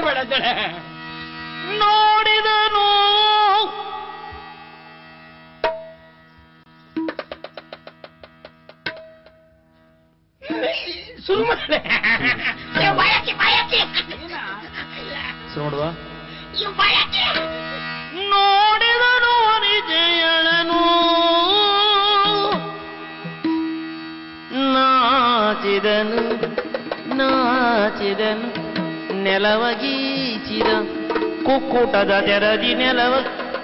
ಬೇಡ ಅಂತೇಳಿ ನೋಡಿದನು ಶುರು ಮಾಡೆ ನೋಡುವ ನೋಡಿದನು ನಿಜಯಳನು ನಾಚಿದನು ನಾಚಿದನು ನೆಲವಗೀಚಿದ ಕುಕ್ಕುಟದ ತೆರದಿ ನೆಲವ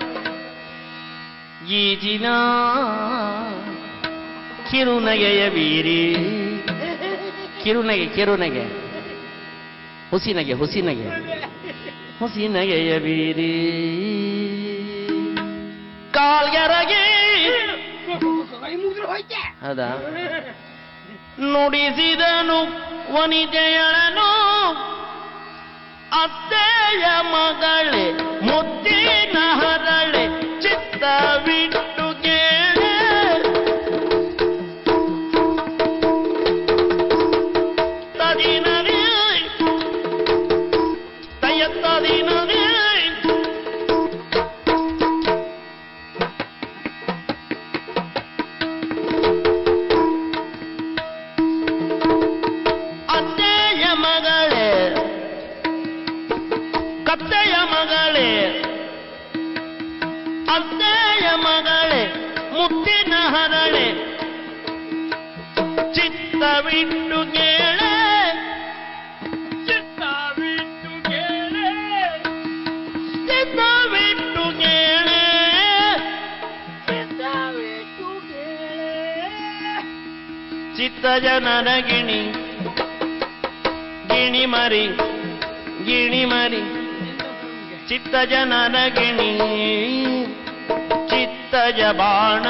ಗೀಚಿನ ಕಿರುನಗೆಯ ಬೀರಿ ಕಿರುನಗೆ ಕಿರುನಗೆ ಹುಸಿನಗೆ ಹುಸಿನಗೆ ಹುಸಿನಗೆಯ ಬೀರಿ ಕಾಲ್ಗೆರಗೆ ಕೈ ಮುಗಿದ್ರೆ ಹೋಯ್ತೆ ಹೌದಾ ನುಡಿಸಿದನು ವನಿತೆಯಳನು ಅತ್ತೆಯ ಮಗಳೇ ಮುತ್ತಿನ ಹರಳೆ ಚಿತ್ತ ಬಿಟ್ಟು ಕೇಳೆ ತದಿನದಿ ತಯ ತದಿನದಿ ಅತ್ತೆಯ ಮಗಳೇ ಕತ್ತೆಯ ಮಗಳೇ ಅತ್ತೆಯ ಮಗಳೇ ಮುತ್ತಿನ ಹರಳೆ ಚಿತ್ತ ಬಿಟ್ಟು ಕೇಳೆ ಚಿತ್ತ ಬಿಟ್ಟು ಕೇಳೆ ಚಿತ್ತ ಬಿಟ್ಟು ಕೇಳೆ ಚಿತ್ತ ಬಿಟ್ಟು ಕೇಳೆ ಚಿತ್ತ ಜನರ ಗಿಣಿ ಗಿಣಿ ಮರಿ ಗಿಣಿ ಮರಿ ಚಿತ್ತ ಜನರ ಗಿಣಿ ಚಿತ್ತಜ ಬಾಣ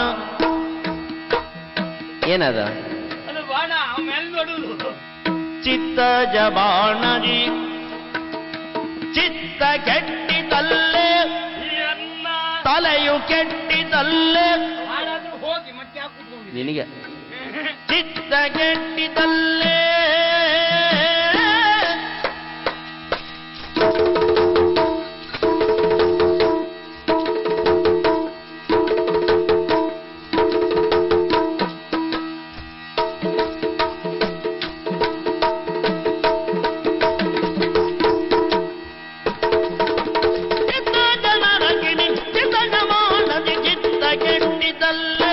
ಏನದ ಅದು ಬಾಣ ಮೇಲೆ ನೋಡುದು ಚಿತ್ತಜ ಬಾಣಜಿ ಚಿತ್ತ ಕೆಟ್ಟಿತಲ್ಲೇ ಎನ್ನ ತಲೆಯು ಕೆಟ್ಟಿತಲ್ಲೇ ಹಾಳಾದ್ರೂ ಹೋಗಿ ಮತ್ತೆ ಯಾಕೆ ಕೂತ್ಕೊಂಡಿದ್ದೀರಿ? ನಿನಗೆ ಚಿತ್ತ ಕೆಟ್ಟಿತಲ್ಲೇ ಚಿತ್ತ ಜನರ ಗಿಣಿ ಚಿತ್ತ ಜಮಾನದಿ ಚಿತ್ತ ಕೆಟ್ಟಿತಲ್ಲೇ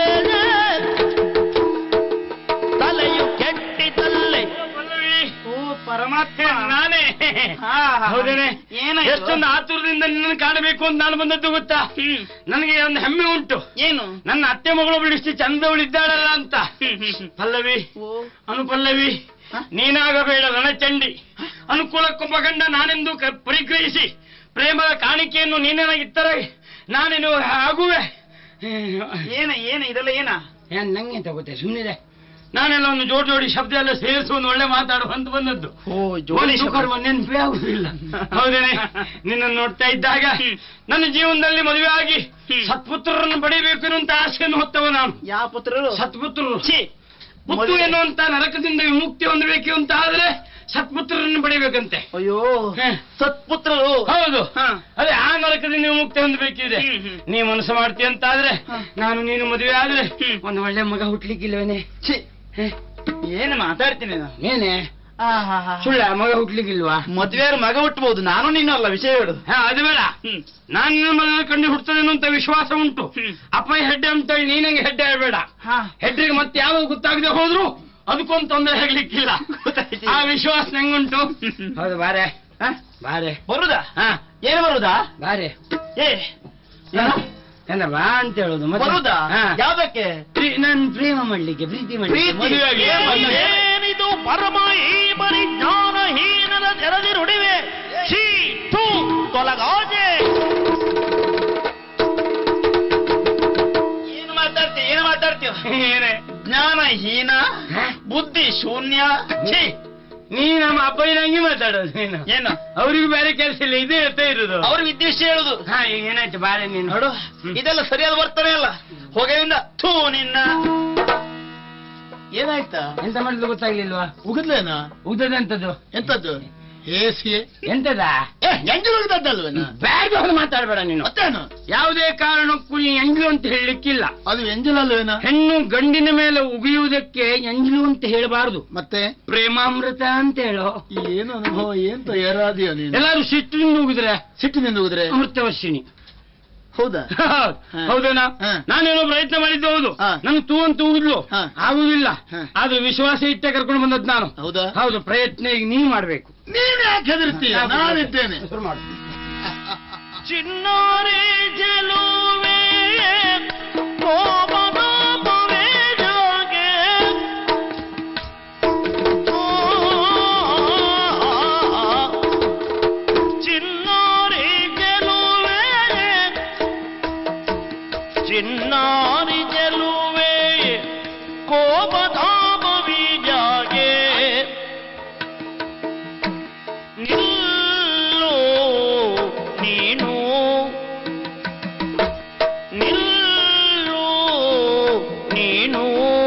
ತಲೆಯು ಕೆಟ್ಟಿತಲ್ಲೇ ಪಲ್ಲವಿ ಓ ಪರಮಾತ್ಮ ನಾನೇ ಹಾ, ಹಾ. ಹೌದೇನೆ ಏನಾಯ್ತು? ಎಷ್ಟೊಂದು ಆತುರದಿಂದ ನಿನ್ನನ್ನು ಕಾಣಬೇಕು ಅಂತ ನಾನು ಬಂದದ್ದು ಗೊತ್ತಾ ಹ್ಮ್. ನನಗೆ ಒಂದು ಹೆಮ್ಮೆ ಉಂಟು ಏನು ನನ್ನ ಅತ್ತೆ ಮಗಳು ಇಷ್ಟು ಚಂದವಳಿದ್ದಾಳಲ್ಲ ಅಂತ ಪಲ್ಲವಿ ಓ ಅನುಪಲ್ಲವಿ ಹ? ನೀನಾಗಬೇಡ ರಣಚಂಡಿ ಅನುಕೂಲಕ್ಕೊಬ್ಬ ಗಂಡ ನಾನೆಂದು ಕ- ಪರಿಗ್ರಹಿಸಿ ಪ್ರೇಮದ ಕಾಣಿಕೆಯನ್ನು ನೀನೇನಾಗಿತ್ತರ ನಾನೇನು ಆಗುವೆ ಏನ ಏನ ಇದೆಲ್ಲ ಏನ ಏನ್ ನಂಗೆ ಅಂತ ಗೊತ್ತೇ ಸುಮ್ಮನಿದೆ ನಾನೆಲ್ಲ ಒಂದು ಜೋಡಿ ಜೋಡಿ ಶಬ್ದ ಎಲ್ಲ ಸೇರಿಸಿ ಒಂದು ಒಳ್ಳೆ ಮಾತಾಡುವ ಅಂತ ಬಂದದ್ದು ಓ ಜೋಡಿ ಒಂದು ಕರ್ಮ ನೆನಪೇ ಆಗುದಿಲ್ಲ ಹೌದೇನೆ ನಿನ್ನನ್ನು ನೋಡ್ತಾ ಇದ್ದಾಗ ನನ್ನ ಜೀವನದಲ್ಲಿ ಮದುವೆ ಆಗಿ ಸತ್ಪುತ್ರರನ್ನು ಪಡಿಬೇಕು ಅಂತ ಆಸೆಯನ್ನು ಹೊತ್ತವ ನಾನು ಯಾವ ಪುತ್ರರು ಸತ್ಪುತ್ರರು ಛೀ, ಪುತ್ತು ಮದುವೆ- ಎನ್ನುವಂತ ನರಕದಿಂದ ವಿಮುಕ್ತಿ ಹೊಂದಬೇಕು ಅಂತ ಆದ್ರೆ ಸತ್ಪುತ್ರರನ್ನು ಪಡಿಬೇಕಂತೆ ಅಯ್ಯೋ ಹ. ಸತ್ಪುತ್ರರು ಹೌದು ಹ. ಅದೇ ಆ ನರಕದಿಂದ ವಿಮುಕ್ತಿ ಹೊಂದಬೇಕಿದೆ ಹ್ಮ್, ಹ್ಮ್. ನೀ ಮನಸ್ಸು ಮಾಡ್ತೀಯ ಅಂತ ಆದ್ರೆ ಹ. ನಾನು ನೀನು ಮದುವೆ ಆದ್ರೆ ಹ್ಮ್. ಒಂದು ಒಳ್ಳೆ ಮಗ ಹುಟ್ಲಿಕ್ಕಿಲ್ವೇನೆ ಛೀ, ಏನು ಮಾತಾಡ್ತೀನಿ ನಾನು ಏನೇ ಆ, ಹಾ, ಹಾ. ಸುಳ್ಳ ಮಗ ಹುಟ್ಲಿಕ್ಕಿಲ್ವಾ ಮದ್ವೆಯವ್ರ ಮಗ ಹುಟ್ಟಬಹುದು ನಾನು ನೀನು ಅಲ್ಲ ವಿಷಯ ಹೇಳು ಹಾ ಅದು ಬೇಡ ಹ್ಮ್. ನಾನು ನಿನ್ನ ಮದುವೆ ಕಂಡು ಹುಡ್ತದೇನೋ ಅಂತ ವಿಶ್ವಾಸ ಉಂಟು ಹ್ಮ್. ಅಪ್ಪ ಹೆಡ್ಡೆ ಅಂತೇಳಿ ನೀನಂಗೆ ಹೆಡ್ಡೆ ಹೇಳ್ಬೇಡ ಹಾ ಹೆಡ್ರಿಗೆ ಮತ್ತೆ ಯಾವಾಗ ಗೊತ್ತಾಗದೆ ಹೋದ್ರು ಅದಕ್ಕೊಂದು ತೊಂದರೆ ಆಗ್ಲಿಕ್ಕಿಲ್ಲ ಗೊತ್ತಾಯ್ತು. ಆ ವಿಶ್ವಾಸ ನಂಗುಂಟು ಹೌದು ಬಾರೆ ಹ? ಬಾರೆ ಬರುದಾ ಹಾ ಏನು ಬರುದಾ ಬಾರೆ ಏ ಏನು? ಏನ ಬಾ ಅಂತ ಹೇಳುದು ಮತ್ತೆ? ಬರುದಾ ಹಾ. ಯಾವ್ದಕ್ಕೆ ಪ್ರೀ- ನಾನ್ ಪ್ರೇಮ ಮಾಡ್ಲಿಕ್ಕೆ ಪ್ರೀತಿ ಮಾಡ್ಲಿಕ್ಕೆ ಪ್ರೀತಿ? ಮದುವೆಯಾಗಿ ಏನು? ಬಂದ- ಏನಿದು ಪರಮ ಈ ಬರಿ ಜ್ಞಾನಹೀನದ ತೆರೆದಿರುಡಿವೆ ಛೀ ಥೂ ತೊಲಗಾಜೆ ಏನು ಮಾತಾಡ್ತೀಯ ಏನು ಮಾತಾಡ್ತೀಯ ಏನೇ ಜ್ಞಾನಹೀನ ಹ? ಬುದ್ಧಿ ಶೂನ್ಯ ಛೀ ನೀ ನಮ್ಮ ಅಪ್ಪಯ್ಯನಂಗೆ ಮಾತಾಡೋದು ನೀನು ಏನು ಅವ್ರಿಗೆ ಬೇರೆ ಕೆಲಸ ಇಲ್ಲ ಇದೇ ಇರ್ತೇ ಇರುದು ಅವ್ರ ವಿದ್ವೇಷ ಹೇಳುದು ಹಾ ಈಗ ಏನಾಯ್ತು ಬಾರೆ ನೀನು ನೋಡು ಹ್ಮ್. ಇದೆಲ್ಲ ಸರಿಯಾದ ವರ್ತನೆ ಅಲ್ಲ ಹೊಗೆಯಿಂದ ಥೂ ನಿನ್ನ ಏನಾಯ್ತಾ ಎಂತ ಮಾಡಿದ್ರು ಗೊತ್ತಾಗ್ಲಿಲ್ವಾ ಉಗಿದ್ಲೇನ ಉಗ್ದದಂತದ್ದು ಎಂತದ್ದು ಹೇಸಿಯೇ ಎಂತದ ಏ ಎಂಜಲುಗದದ್ದಲ್ವೇನ ಬ್ಯಾಗ್ ಮಾತಾಡಬೇಡ ನೀನು ಮತ್ತೇನು ಯಾವುದೇ ಕಾರಣಕ್ಕೂ ಈ ಎಂಜಲು ಅಂತ ಹೇಳಲಿಕ್ಕಿಲ್ಲ ಅದು ಎಂಜಲಲ್ವೇನ ಹೆಣ್ಣು ಗಂಡಿನ ಮೇಲೆ ಉಗಿಯುವುದಕ್ಕೆ ಎಂಜಲು ಅಂತ ಹೇಳಬಾರದು ಮತ್ತೆ ಪ್ರೇಮಾಮೃತ ಅಂತ ಹೇಳೋ ಏನು ಅನುಭವ ಏನ್ ತಯಾರಾದಿಯೋ ನೀನು ಎಲ್ಲಾರು ಸಿಟ್ಟಿನಿಂದ ಉಗಿದ್ರೆ ಸಿಟ್ಟಿನಿಂದ ಹೋದ್ರೆ ಅಮೃತವರ್ಷಿಣಿ ಹೌದಾ ಹೌದೇನಾ ಹಾ. ನಾನೇನೋ ಪ್ರಯತ್ನ ಮಾಡಿದ್ದು ಹೌದು ಹಾ. ನನ್ ತೂ ಅಂತ ಉಗಿದ್ಲು ಹಾ. ಆಗುದಿಲ್ಲ ಹಾ. ಆದ್ರೆ ವಿಶ್ವಾಸ ಇಟ್ಟೆ ಕರ್ಕೊಂಡು ಬಂದದ್ ನಾನು ಹೌದಾ ಹೌದು ಪ್ರಯತ್ನ ಈಗ ನೀವ್ ಮಾಡ್ಬೇಕು ನೀನ್ ಯಾಕೆ ಹೆದರ್ತೀಯ ನಾನಿದ್ದೇನೆ ಶುರು ಮಾಡು. ಚಿನ್ನಾರಿ ಚೆಲುವೆ ಕೋಪನೋಪವೇ ಜೋಗೆ ಚಿನ್ನಾರಿ ಚೆಲುವೆ ಚಿನ್ನಾರಿ ಚೆಲುವೆ ಕೋಪಧಾಮವಿ ಜಾಗೆ ನಿಲ್ಲು ನೀನು ನಿಲ್ಲು ನೀನು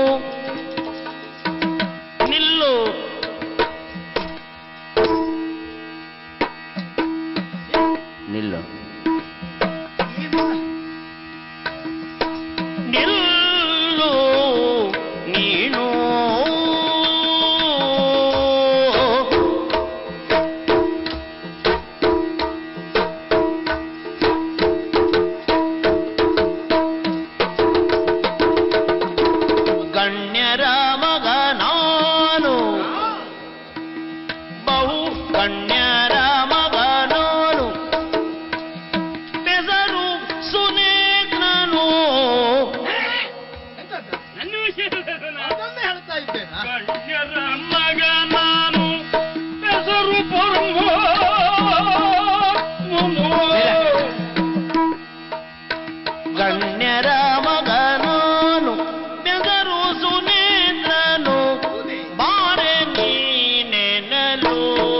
ನಿಲ್ಲು ನಿಲ್ಲು ನಿಲ್ಲು ನೀನು ಗಣ್ಯರ ಮಗ ನಾನು ಬಹು ಗಣ್ಯರ ಮಗ ನಾನು ಹೆಸರು ಸುನೇತ್ರನು ನನ್ನ ವಿಷಯದಲ್ಲಿ ನಾನು ಅದನ್ನೇ ಹೇಳ್ತಾ ಇದ್ದೇನಾ? ಗಣ್ಯರ ಮಗ ನಾನು ಹೆಸರು ಪರಮ ಗಣ್ಯರ ಮಗ ನಾನು ಬೆದರು ಸುನೇತ್ರನು ಬಾರೆ ನೀನೆನಲು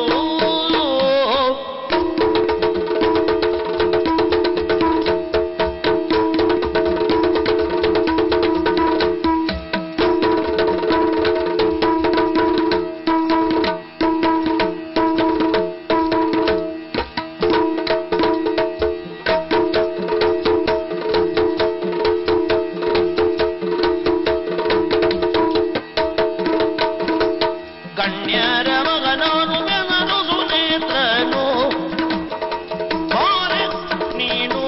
ಗಣ್ಯರ ಮಗ ನಾನು ಬೆದರು ಸುನೇತ್ರನು ಬಾರೆ ನೀನು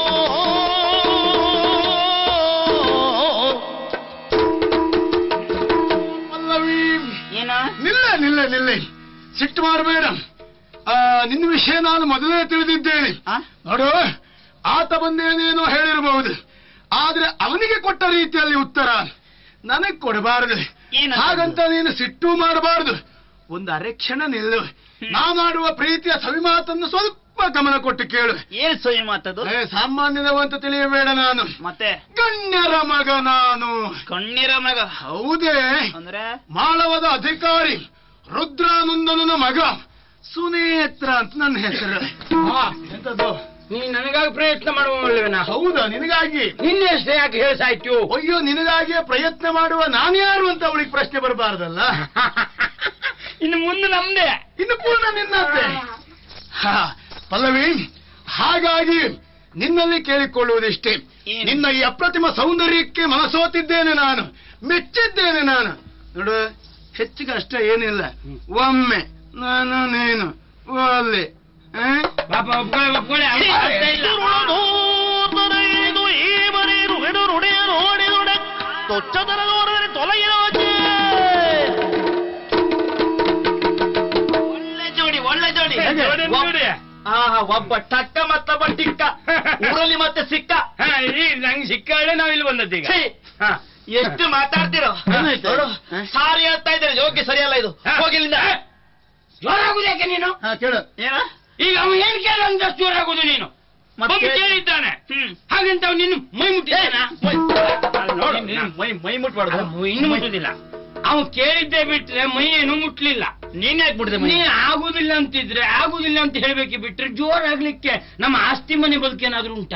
ಪಲ್ಲವಿ ಏನ ನಿಲ್ಲ ನಿಲ್ಲ ನಿಲ್ಲ ಸಿಟ್ಟು ಮಾಡಬೇಡ ಆ, ನಿನ್ನ ವಿಷಯ ನಾನು ಮೊದಲೇ ತಿಳಿದಿದ್ದೇನೆ ನೋಡು ಆತ ಬಂದೇನೇನೋ ಹೇಳಿರಬಹುದು ಆದ್ರೆ ಅವನಿಗೆ ಕೊಟ್ಟ ರೀತಿಯಲ್ಲಿ ಉತ್ತರ ನನಗ್ ಕೊಡಬಾರದು ಏನಂತ? ಹಾಗಂತ ನೀನು ಸಿಟ್ಟು ಮಾಡಬಾರದು ಒಂದು ಅರೆಕ್ಷಣ ನಿಲ್ಲು ನಾ ಮಾಡುವ ಪ್ರೀತಿಯ ಸವಿಮಾತನ್ನು ಸ್ವಲ್ಪ ಗಮನ ಕೊಟ್ಟು ಕೇಳು ಏನ್ ಸೊಯ್ ಮಾತದು ಏ, ಸಾಮಾನ್ಯದವ ಅಂತ ತಿಳಿಯಬೇಡ ನಾನು ಮತ್ತೆ ಗಣ್ಯರ ಮಗ ನಾನು ಕಣ್ಣೀರ ಮಗ ಹೌದೇ ಅಂದ್ರೆ ಮಾಳವದ ಅಧಿಕಾರಿ ರುದ್ರಾನಂದನನ ಮಗ ಸುನೇತ್ರ ಅಂತ ನನ್ನ ಹೆಸರು ಎಂತದ್ದು ನೀ ನನಗಾಗಿ ಪ್ರಯತ್ನ ಮಾಡುವಲ್ವೇನಾ ಹೌದಾ ನಿನಗಾಗಿ ನಿನ್ನೆ ಅಷ್ಟೇ ಯಾಕೆ ಹೇಳ್ಸಾಯ್ತು ಅಯ್ಯೋ ನಿನಗಾಗಿ ಪ್ರಯತ್ನ ಮಾಡುವ ನಾನ್ಯಾರು ಅಂತ ಅವಳಿಗೆ ಪ್ರಶ್ನೆ ಬರಬಾರ್ದಲ್ಲ ಇನ್ನು ಮುಂದೆ ನಮ್ದೇ ಇನ್ನು ಪೂರ್ಣ ನಿನ್ನಂತೆ ಹಾ, ಪಲ್ಲವಿ ಹಾಗಾಗಿ ನಿನ್ನಲ್ಲಿ ಕೇಳಿಕೊಳ್ಳುವುದಿಷ್ಟೇ ಏನು? ನಿನ್ನ ಈ ಅಪ್ರತಿಮ ಸೌಂದರ್ಯಕ್ಕೆ ಮನಸೋತಿದ್ದೇನೆ ನಾನು ಮೆಚ್ಚಿದ್ದೇನೆ ನಾನು ನೋಡು ಹೆಚ್ಚಿಗೆ ಅಷ್ಟೇ ಏನಿಲ್ಲ ಒಮ್ಮೆ ನಾನು ನೀನು ಒಲ್ಲೆ ಆ? ಪಾಪ ಒಪ್ಕೊಳ್ಳಿ ಒಪ್ಕೊಳ್ಳಿ ಅವ್ನು ಆಗ್ತಾ ಇಲ್ಲ. ಇದು ಈ ಮನೆಯರು ಹಿಡುರುಡೆಯ ನೋಡಿದೊಡೆ ತೊಚ್ಚದರ ನೋಡಿದರೆ ತೊಲಗಿರೋಚೆ ಒಳ್ಳೆ ಜೋಡಿ ಒಳ್ಳೆ ಜೋಡಿ ಹೇಗೆ? ಜೋಡಿ ನೋಡಿ. ಆಹಾ ಒಬ್ಬ ಟಕ್ಕ ಮತ್ತೊಬ್ಬ ಟಿಕ್ಕ ಊರಲ್ಲಿ ಮತ್ತೆ ಸಿಕ್ಕ ಹಾ, ಈ ನಂಗೆ ಸಿಕ್ಕಾಳೆ ನಾವ್ ಇಲ್ಲಿ ಬಂದದ್ದೀಗ ಛೀ, ಹಾ. ಎಷ್ಟು ಮಾತಾಡ್ತಿರೋ ಏನಾಯ್ತು? ನೋಡು ಹ? ಸಾರಿ ಹೇಳ್ತಾ ಇದ್ದಾರೆ ಯೋಗ್ಯ ಸರಿಯಲ್ಲ ಇದು ಹಾ. ಹೋಗಿಲ್ಲಿಂದ ಜೋರಾಗುದ್ಯಾಕೆ ನೀನು ಹಾ ಕೇಳು ಏನ ಈಗ ಅವನು ಏನ್ ಕೇಳ ಅಂತ ಜೋರಾಗುದು ನೀನು ಮತ್ತೆ? ಬಂದು ಕೇಳಿದ್ದಾನೆ ಹ್ಮ್ ಹಾಗಂತ ಅವ್ನು ನಿನ್ನ ಮೈ ಮುಟ್ಟಿದ್ದಾನ ನೋಡು, ನೀನು ಮೈ ಮೈ ಅಲ್ಲ, ಮುಟ್ಬಾರ್ದು ಮೈ ಇನ್ನು ಮುಟ್ಟುದಿಲ್ಲ ಅವನು ಕೇಳಿದ್ದೆ ಬಿಟ್ರೆ ಮೈ ಏನು ಮುಟ್ಲಿಲ್ಲ ನೀನ್ ಯಾಕೆ ಬಿಡ್ದೆ ಮೈ ನೀ ಆಗುದಿಲ್ಲ ಅಂತಿದ್ರೆ ಆಗುದಿಲ್ಲ ಅಂತ ಹೇಳ್ಬೇಕು ಬಿಟ್ರೆ ಜೋರಾಗ್ಲಿಕ್ಕೆ ನಮ್ಮ ಆಸ್ತಿ ಮನೆ ಬದುಕೇನಾದ್ರೂ ಉಂಟಾ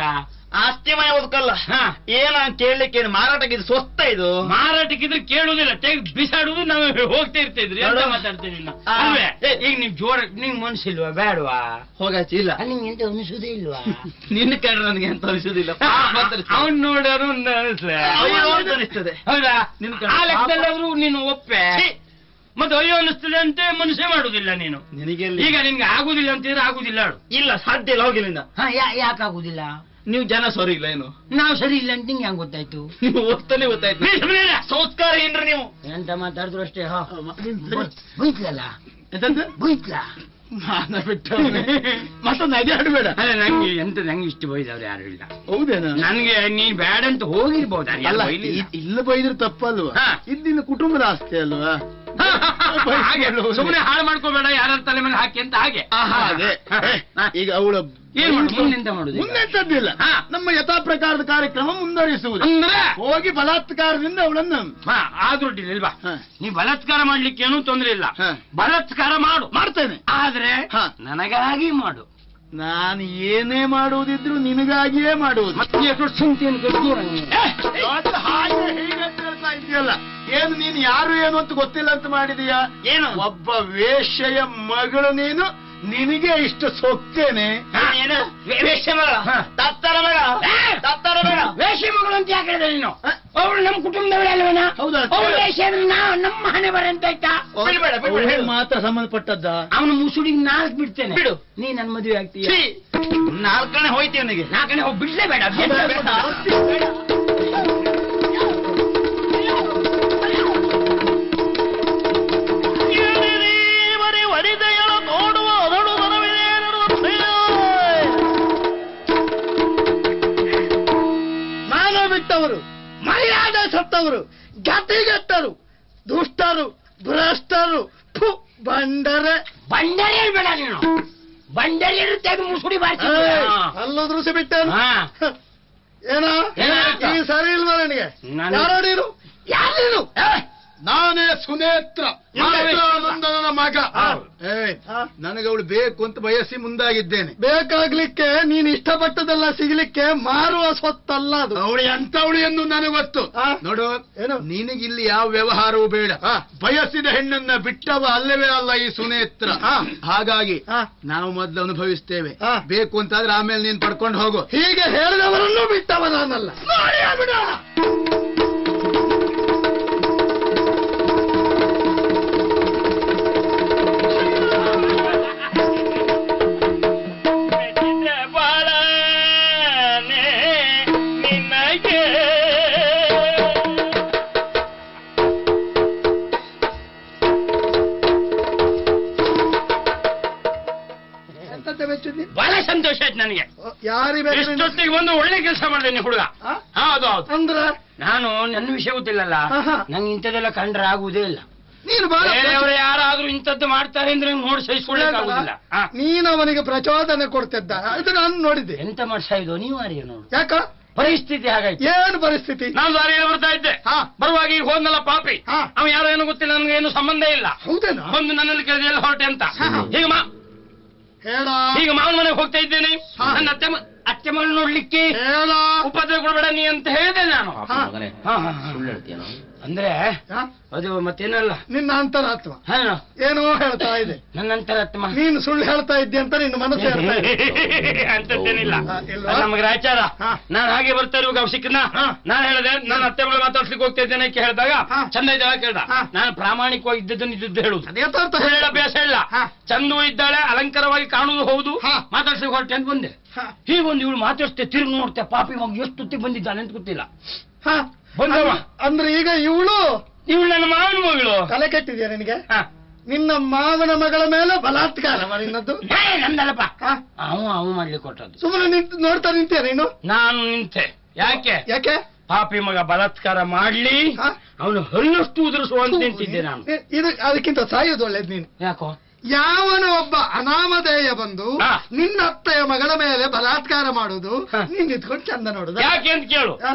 ಆಸ್ತಿಮಯ ಬದುಕಲ್ಲ ಹಾ. ಏನ ಕೇಳಲಿಕ್ಕೆ ಏನು ಮಾರಾಟಕ್ಕೆ ಇದು ಸ್ವಸ್ಥ ಇದು ಮಾರಾಟಕ್ಕಿದ್ರೆ ಕೇಳುವುದಿಲ್ಲ ತೆಗೆದು ಬಿಸಾಡುವುದು ನಾವು ಹೋಗ್ತಾ ಇರ್ತಿದ್ರಿ ಅಂತ ನೋಡು. ಮಾತಾಡ್ತೀನಿ ನೀನು. ಆ. ಅಲ್ವೇ ಏ. ಈಗ ನೀವ್ ಜೋರ ನಿಂಗ್ ಮನ್ಸಿಲ್ವಾ ಬೇಡವಾ ಹೋಗಾಚಿ ಇಲ್ಲ ನಿಂಗೆ ಎಂತ ಅನಿಸುದೇ ಇಲ್ವಾ ನಿನ್ನ ಕಂಡ್ರೆ ನನಗೆ ಅಂತ ಅನಿಸುದಿಲ್ಲ ಅವನ್ ನೋಡೋರು ಒಂದು ಅನಿಸ್ಲೆ. ಅಯ್ಯೋ ಅಂತ ಅನಿಸ್ತದೆ ಹೌದಾ ನಿನ್ ಆ ಕಣ್ಣು ಲೆಕ್ಕದಲ್ಲಾದ್ರೂ ನೀನು ಒಪ್ಪೆ ಛೀ. ಮತ್ತೆ ಅಯ್ಯೋ ಅನಿಸ್ತದೆ ಅಂತ ಮನುಷ್ಯ ಮಾಡುದಿಲ್ಲ ನೀನು ನಿನಗೆ ಈಗ ನಿನ್ಗೆ ಆಗುದಿಲ್ಲ ಅಂತಿದ್ರೆ ಆಗುದಿಲ್ಲ ಹೇಳು ಇಲ್ಲ ಸಾಧ್ಯ ಇಲ್ಲ ಹೋಗಿಲ್ಲಿಂದ ಯಾಕೆ ಆಗುದಿಲ್ಲ ನೀವು ಜನ ಸರಿ ಇಲ್ಲ ಏನು ನಾವು ಸರಿ ಇಲ್ಲ ಅಂತ ನಿಂಗೆ ಹೆಂಗ್ ಗೊತ್ತಾಯ್ತು ನೀವು ಓದ್ತಾನೆ ಗೊತ್ತಾಯ್ತು ನೀ ಸುಮ್ನೆ ಇರ. ಸಂಸ್ಕಾರ ಏನ್ರಿ ನೀವು ಎಂತ ಮಾತಾಡಿದ್ರು ಅಷ್ಟೇ ಹಾ ಎಂತಂತ? ಬೈತ್ಲಲ್ಲ ಎಂತಂತ? ಬೈತ್ಲ ಮಾನ ಬಿಟ್ಟವನೆ. ಮತ್ತೊಂದು ಐದು ಆಡಬೇಡ ಅಲ್ಲ ನಂಗೆ ಎಂತ ನಂಗೆ ಇಷ್ಟು ಬೈದವ್ರು ಯಾರು ಇಲ್ಲ ಹೌದೇನಾ ನನ್ಗೆ ನೀ ಬ್ಯಾಡ ಅಂತ ಹೋಗಿರ್ಬೋದು ಅಲ್ಲ ಇ- ಇಲ್ಲ ಬೈದ್ರೆ ತಪ್ಪಲ್ವಾ ಹಾ. ಇದ್ದಿನ ಕುಟುಂಬದ ಆಸ್ತಿ ಅಲ್ವಾ ಹಾಗೆ ಸುಮ್ಮನೆ ಹಾಳು ಮಾಡ್ಕೋಬೇಡ ಯಾರ ತಲೆ ಮೇಲೆ ಹಾಕಿ ಅಂತ ಹಾಗೆ ಆಹಾ, ಅದೇ ಹಾ. ಏ, ಈಗ ಅವಳ ಏನ್ ಮಾಡುದು? ಮುಂದೆಂತ ಮಾಡುದು ಈಗ? ಮುಂದೆಂತದ್ದಿಲ್ಲ ಹಾ. ನಮ್ಮ ಯಥಾ ಪ್ರಕಾರದ ಕಾರ್ಯಕ್ರಮ ಮುಂದುವರಿಸುವುದು ಅಂದ್ರೆ ಹೋಗಿ ಬಲಾತ್ಕಾರದಿಂದ ಅವಳನ್ನು ಹಾ, ಆದ್ರೂ ಅಡ್ಡಿಲ್ಲ ಇಲ್ವಾ ಹಾ. ನೀ ಬಲಾತ್ಕಾರ ಮಾಡ್ಲಿಕ್ಕೆ ಏನೂ ತೊಂದ್ರೆ ಇಲ್ಲ ಹಾ. ಬಲಾತ್ಕಾರ ಮಾಡು ಮಾಡ್ತೇನೆ ಆದ್ರೆ ಹಾ. ನನಗಾಗಿ ಮಾಡು ನಾನು ಏನೇ ಮಾಡುವುದಿದ್ರು ನಿನಗಾಗಿಯೇ ಮಾಡುವುದು ಮತ್ತೆ ಎಷ್ಟು ಚಿಂತೆಯನ್ನು ದೂರ ನೀನು. ಏ, ಇವತ್ತು ಹಾಗೆ ಹೀಗೆ ಅಂತ ಹೇಳ್ತಾ ಇದೆಯಲ್ಲ ಏನು ನೀನು ಯಾರು ಏನು ಅಂತ ಗೊತ್ತಿಲ್ಲ ಅಂತ ಮಾಡಿದೀಯಾ ಏನು ಒಬ್ಬ ವೇಶ್ಯೆಯ ಮಗಳು ನೀನು ನಿನಗೆ ಇಷ್ಟು ಸೊಕ್ಕೇನೆ ಹಾ. ಏನು ವೇ- ವೇಶ್ಯೆ ಬೇಡ ಹಾ. ತತ್ತರ ಬೇಡ ಏ! ತತ್ತರ ಬೇಡ ವೇಶ್ಯೆ ಮಗಳು ಅಂತ ಯಾಕೆ ಹೇಳಿದೆ ನೀನು ಹ? ಅವಳು ನಮ್ಮ ಕುಟುಂಬದವಳೆ ಅಲ್ವೇನಾ ಹೌದಾ? ಅವಳು ವೇಶ್ಯೆ ಅಂದ್ರೆ ನಾವು ನಮ್ಮ ಹಣೆ ಬರ ಅಂತ ಆಯ್ತಾ ಬಿಡ್ಬೇಡ, ಬಿಡ್ಬೇಡ, ಅವ್ಳಿಗೆ ಹೇಳು. ಮಾತ್ರ ಸಂಬಂಧಪಟ್ಟದ್ದ ಅವನು ಮುಸುಡಿಗೆ ನಾಲ್ಕು ಬಿಡ್ತೇನೆ ಬಿಡು. ನೀ ನನ್ನ ಮದುವೆ ಆಗ್ತೀಯ ಛೀ, ನಾಲ್ಕನೇ ಹೋಯ್ತು ಅವನಿಗೆ ನಾಲ್ಕನೇ ಹೋಗಿ ಬಿಡ್ಲೇ ಬೇಡ ಮಾನ ಬಿಟ್ಟವರು ಮರ್ಯಾದೆ ಸತ್ತವರು ಗತಿಗೆಟ್ಟರು ದುಷ್ಟರು ಭ್ರಷ್ಟರು ಫು, ಬಂಡರೆ ಬಂಡರಿ ಹೇಳ್ಬೇಡ ನೀನು ಬಂಡರಿ ಇರುತ್ತೆ ಅದು ಮುಸುಡಿ ಬಾರಿಸಿ ಅಲ್ಲೋದ್ರು ಬಿಟ್ಟೇನು ಹಾ ಏನೋ ಏನಾಯ್ತು? ಈ ಸರಿ ಇಲ್ವಾ ನನಗೆ ನಾನು- ಯಾರೋ ನೀನು ಯಾರು ನೀನು ನಾನೇ ಸುನೇತ್ರ ನಂದನ ಮಗ ಹೌದು. ಏಯ್ ನನಗೆ ಅವಳು ಬೇಕು ಅಂತ ಬಯಸಿ ಮುಂದಾಗಿದ್ದೇನೆ ಬೇಕಾಗ್ಲಿಕ್ಕೆ ನೀನ್ ಇಷ್ಟಪಟ್ಟದೆಲ್ಲ ಸಿಗ್ಲಿಕ್ಕೆ ಮಾರುವ ಸ್ವತ್ತಲ್ಲ ಅದು ಅವಳು ಎಂತವಳು ಎಂದು ನನಗೆ ಗೊತ್ತು ನೋಡು ಏನು ನಿನಗಿಲ್ಲಿ ಯಾವ ವ್ಯವಹಾರವೂ ಬೇಡ ಬಯಸಿದ ಹೆಣ್ಣನ್ನ ಬಿಟ್ಟವ ಅಲ್ಲವೇ ಅಲ್ಲ ಈ ಸುನೇತ್ರ ಹಾಗಾಗಿ ನಾವು ಮೊದಲು ಅನುಭವಿಸ್ತೇವೆ ಬೇಕು ಅಂತಾದ್ರೆ ಆಮೇಲೆ ನೀನ್ ಪಡ್ಕೊಂಡು ಹೋಗು ಹೀಗೆ ಹೇಳಿದವರನ್ನು ಬಿಟ್ಟವ ನಾನಲ್ಲ ಬಿಡ ಎಂತಂತ ಮೆಚ್ಚಿದ್ದಿ? ಬಹಳ ಸಂತೋಷ ಆಯ್ತು ನನಗೆ ಯಾರಿಗೆ ಬೇಕು ನಿನ್ನ- ಎಷ್ಟೊತ್ತಿಗೆ ಬಂದು ಒಳ್ಳೆ ಕೆಲಸ ಮಾಡಿದೆ ಹುಡುಗ ಆ? ಹೌದು ಹೌದು ಅಂದ್ರ ನಾನು ನನ್ನ ವಿಷಯ ಗೊತ್ತಿಲ್ಲಲ್ಲ ಆಹಾ. ನಂಗೆ ಇಂಥದ್ದೆಲ್ಲ ಕಂಡ್ರೆ ಆಗುವುದೇ ಇಲ್ಲ ನೀನು ಬಹಳ ಬೇರೆಯವರು ಯಾರಾದ್ರೂ ಇಂಥದ್ದು ಮಾಡ್ತಾರೆ ಅಂದ್ರೆ ನೋಡಿ ಸಹಿಸ್ಕೊಳ್ಳಿಕ್ಕಾಗುದಿಲ್ಲ ಆ. ನೀನು ಅವನಿಗೆ ಪ್ರಚೋದನೆ ಕೊಡ್ತಿದ್ದ ಇದು ನಾನು ನೋಡಿದ್ದೆ ಎಂತ ಮಾಡ್ಸಾ ಇದು ಅನಿವಾರ್ಯ ನೋಡು ಯಾಕ ಪರಿಸ್ಥಿತಿ ಹಾಗಾಯ್ತು ಏನು ಪರಿಸ್ಥಿತಿ ನಾನು ದಾರಿಯಲ್ಲಿ ಬರ್ತಾ ಇದ್ದೆ ಹಾ. ಬರುವಾಗ ಈಗ ಹೋದ್ನಲ್ಲ ಪಾಪಿ ಹಾ. ಅವ ಯಾರೋ ಏನೋ ಗೊತ್ತಿಲ್ಲ ನನಗೆ ಏನು ಸಂಬಂಧ ಇಲ್ಲ ಹೌದೇನಾ ಒಂದು ನನ್ನಲ್ಲಿ ಕೇಳಿದೆ ಎಲ್ಲ ಹೊರಟೆ ಅಂತ ಹಾ. ಈಗ ಮಾ ಹೇಳ ಈಗ ಮಾವನ ಮನೆಗೆ ಹೋಗ್ತಾ ಇದ್ದೇನೆ ಹಾ. ನನ್ನ ಅತ್ತೆ ಮ- ಅತ್ತೆ ಮಗಳು ನೋಡ್ಲಿಕ್ಕೆ ಹೇಳ ಉಪದ್ರ ಕೊಡಬೇಡ ನೀ ಅಂತ ಹೇಳಿದೆ ನಾನು ಹಾ. ಹಾ, ಹಾ, ಹಾ. ಅಂದ್ರೆ ಹಾ? ಅದು ಮತ್ತೇನಲ್ಲ ನಿನ್ನ ಅಂತರಾತ್ಮ ಹಾ, ಏನೋ ಹೇಳ್ತಾ ಇದೆ ನನ್ನ ಅಂತರ ಅತ್ತೆ ಮ- ನೀನು ಸುಳ್ಳು ಹೇಳ್ತಾ ಇದ್ದಿ ಅಂತ ನಿನ್ನ ಮನಸ್ಸು ಹೇಳ್ತಾ ಇದೆ ಅಂತದ್ದೇನಿಲ್ಲ ಹಾ, ಇಲ್ವಾ? ಅದು ನಮಗೆ ರಾಚಾರ ಹಾ. ನಾನು ಹಾಗೆ ಬರ್ತಾ ಇರುವಾಗ ಅವ್ ಸಿಕ್ಕನ ಹಾ. ನಾನು ಹೇಳಿದೆ ನನ್ನ ಅತ್ತೆ ಮಗಳು ಮಾತಾಡ್ಸ್ಲಿಕ್ಕೆ ಹೋಗ್ತಾ ಇದ್ದೇನೆ ಅಂತ ಹೇಳಿದಾಗ ಹಾ. ಚಂದ ಇದ್ದಾಳ ಕೇಳ್ದ ಹಾ. ನಾನು ಪ್ರಾಮಾಣಿಕವಾಗಿ ಇದ್ದದ್ದನ್ನು ಇದ್ದದ್ದು ಹೇಳುದು ಅದೇ ಯಥಾರ್ಥ ಸುಳ್ಳು ಹೇಳ ಅಭ್ಯಾಸ ಇಲ್ಲ ಹಾ. ಚಂದು ಇದ್ದಾಳೆ ಅಲಂಕಾರವಾಗಿ ಕಾಣುವುದು ಹೌದು ಹಾ. ಮಾತಾಡ್ಸ್ಲಿಕ್ಕೆ ಹೊರಟೆ ಅಂತ ಬಂದೆ ಹಾ. ಹೀಗೊಂದು ಇವಳು ಮಾತಾಡ್ತೆ ತಿರುಗಿ ನೋಡ್ತೆ ಪಾಪಿ ಮಗ ಎಷ್ಟು ಹೊತ್ತಿಗೆ ಬಂದಿದ್ದಾನೆ ಅಂತ ಗೊತ್ತಿಲ್ಲ ಹಾ. ಬಂದವ. ಅಂದ್ರೆ ಈಗ ಇವಳು ಇವಳು ನನ್ನ ಮಾವನ ಮಗಳು ತಲೆ ಕೆಟ್ಟಿದ್ಯಾ ನಿನಗೆ ಹಾ. ನಿನ್ನ ಮಾವನ ಮಗಳ ಮೇಲೆ ಬಲಾತ್ಕಾರ ನಿನ್ನದ್ದು ಹೇ, ನಂದಲ್ಲಪ್ಪ ಹಾ? ಅವ ಅವ ಮಾಡ್ಲಿಕ್ಕೆ ಕೊಟ್ಟದ್ದು ಸುಮ್ಮನೆ ನಿಂತು ನೋಡ್ತಾ ನಿಂತೀಯ ನೀನು ನಾನು ನಿಂತೆ ಯಾಕೆ ಯಾಕೆ ಪಾಪಿ ಮಗ ಬಲಾತ್ಕಾರ ಮಾಡ್ಲಿ ಹಾ? ಅವನು ಹಲ್ಲಷ್ಟು ಉದುರಿಸುವಂತ ನಿಂತಿದ್ದೆ ನಾನು ಇ- ಇದು ಅದಕ್ಕಿಂತ ಸಾಯೋದು ಒಳ್ಳೇದು ನೀನು ಯಾಕೋ ಯಾವನ ಒಬ್ಬ ಅನಾಮಧೇಯ ಬಂದು ಹಾ. ನಿನ್ನ ಅತ್ತೆಯ ಮಗಳ ಮೇಲೆ ಬಲಾತ್ಕಾರ ಮಾಡುದು ಹಾ. ನೀನ್ ನಿಂತ್ಕೊಂಡು ಚಂದ ನೋಡುದ ಯಾಕೆ ಅಂತ ಕೇಳು ಹಾ?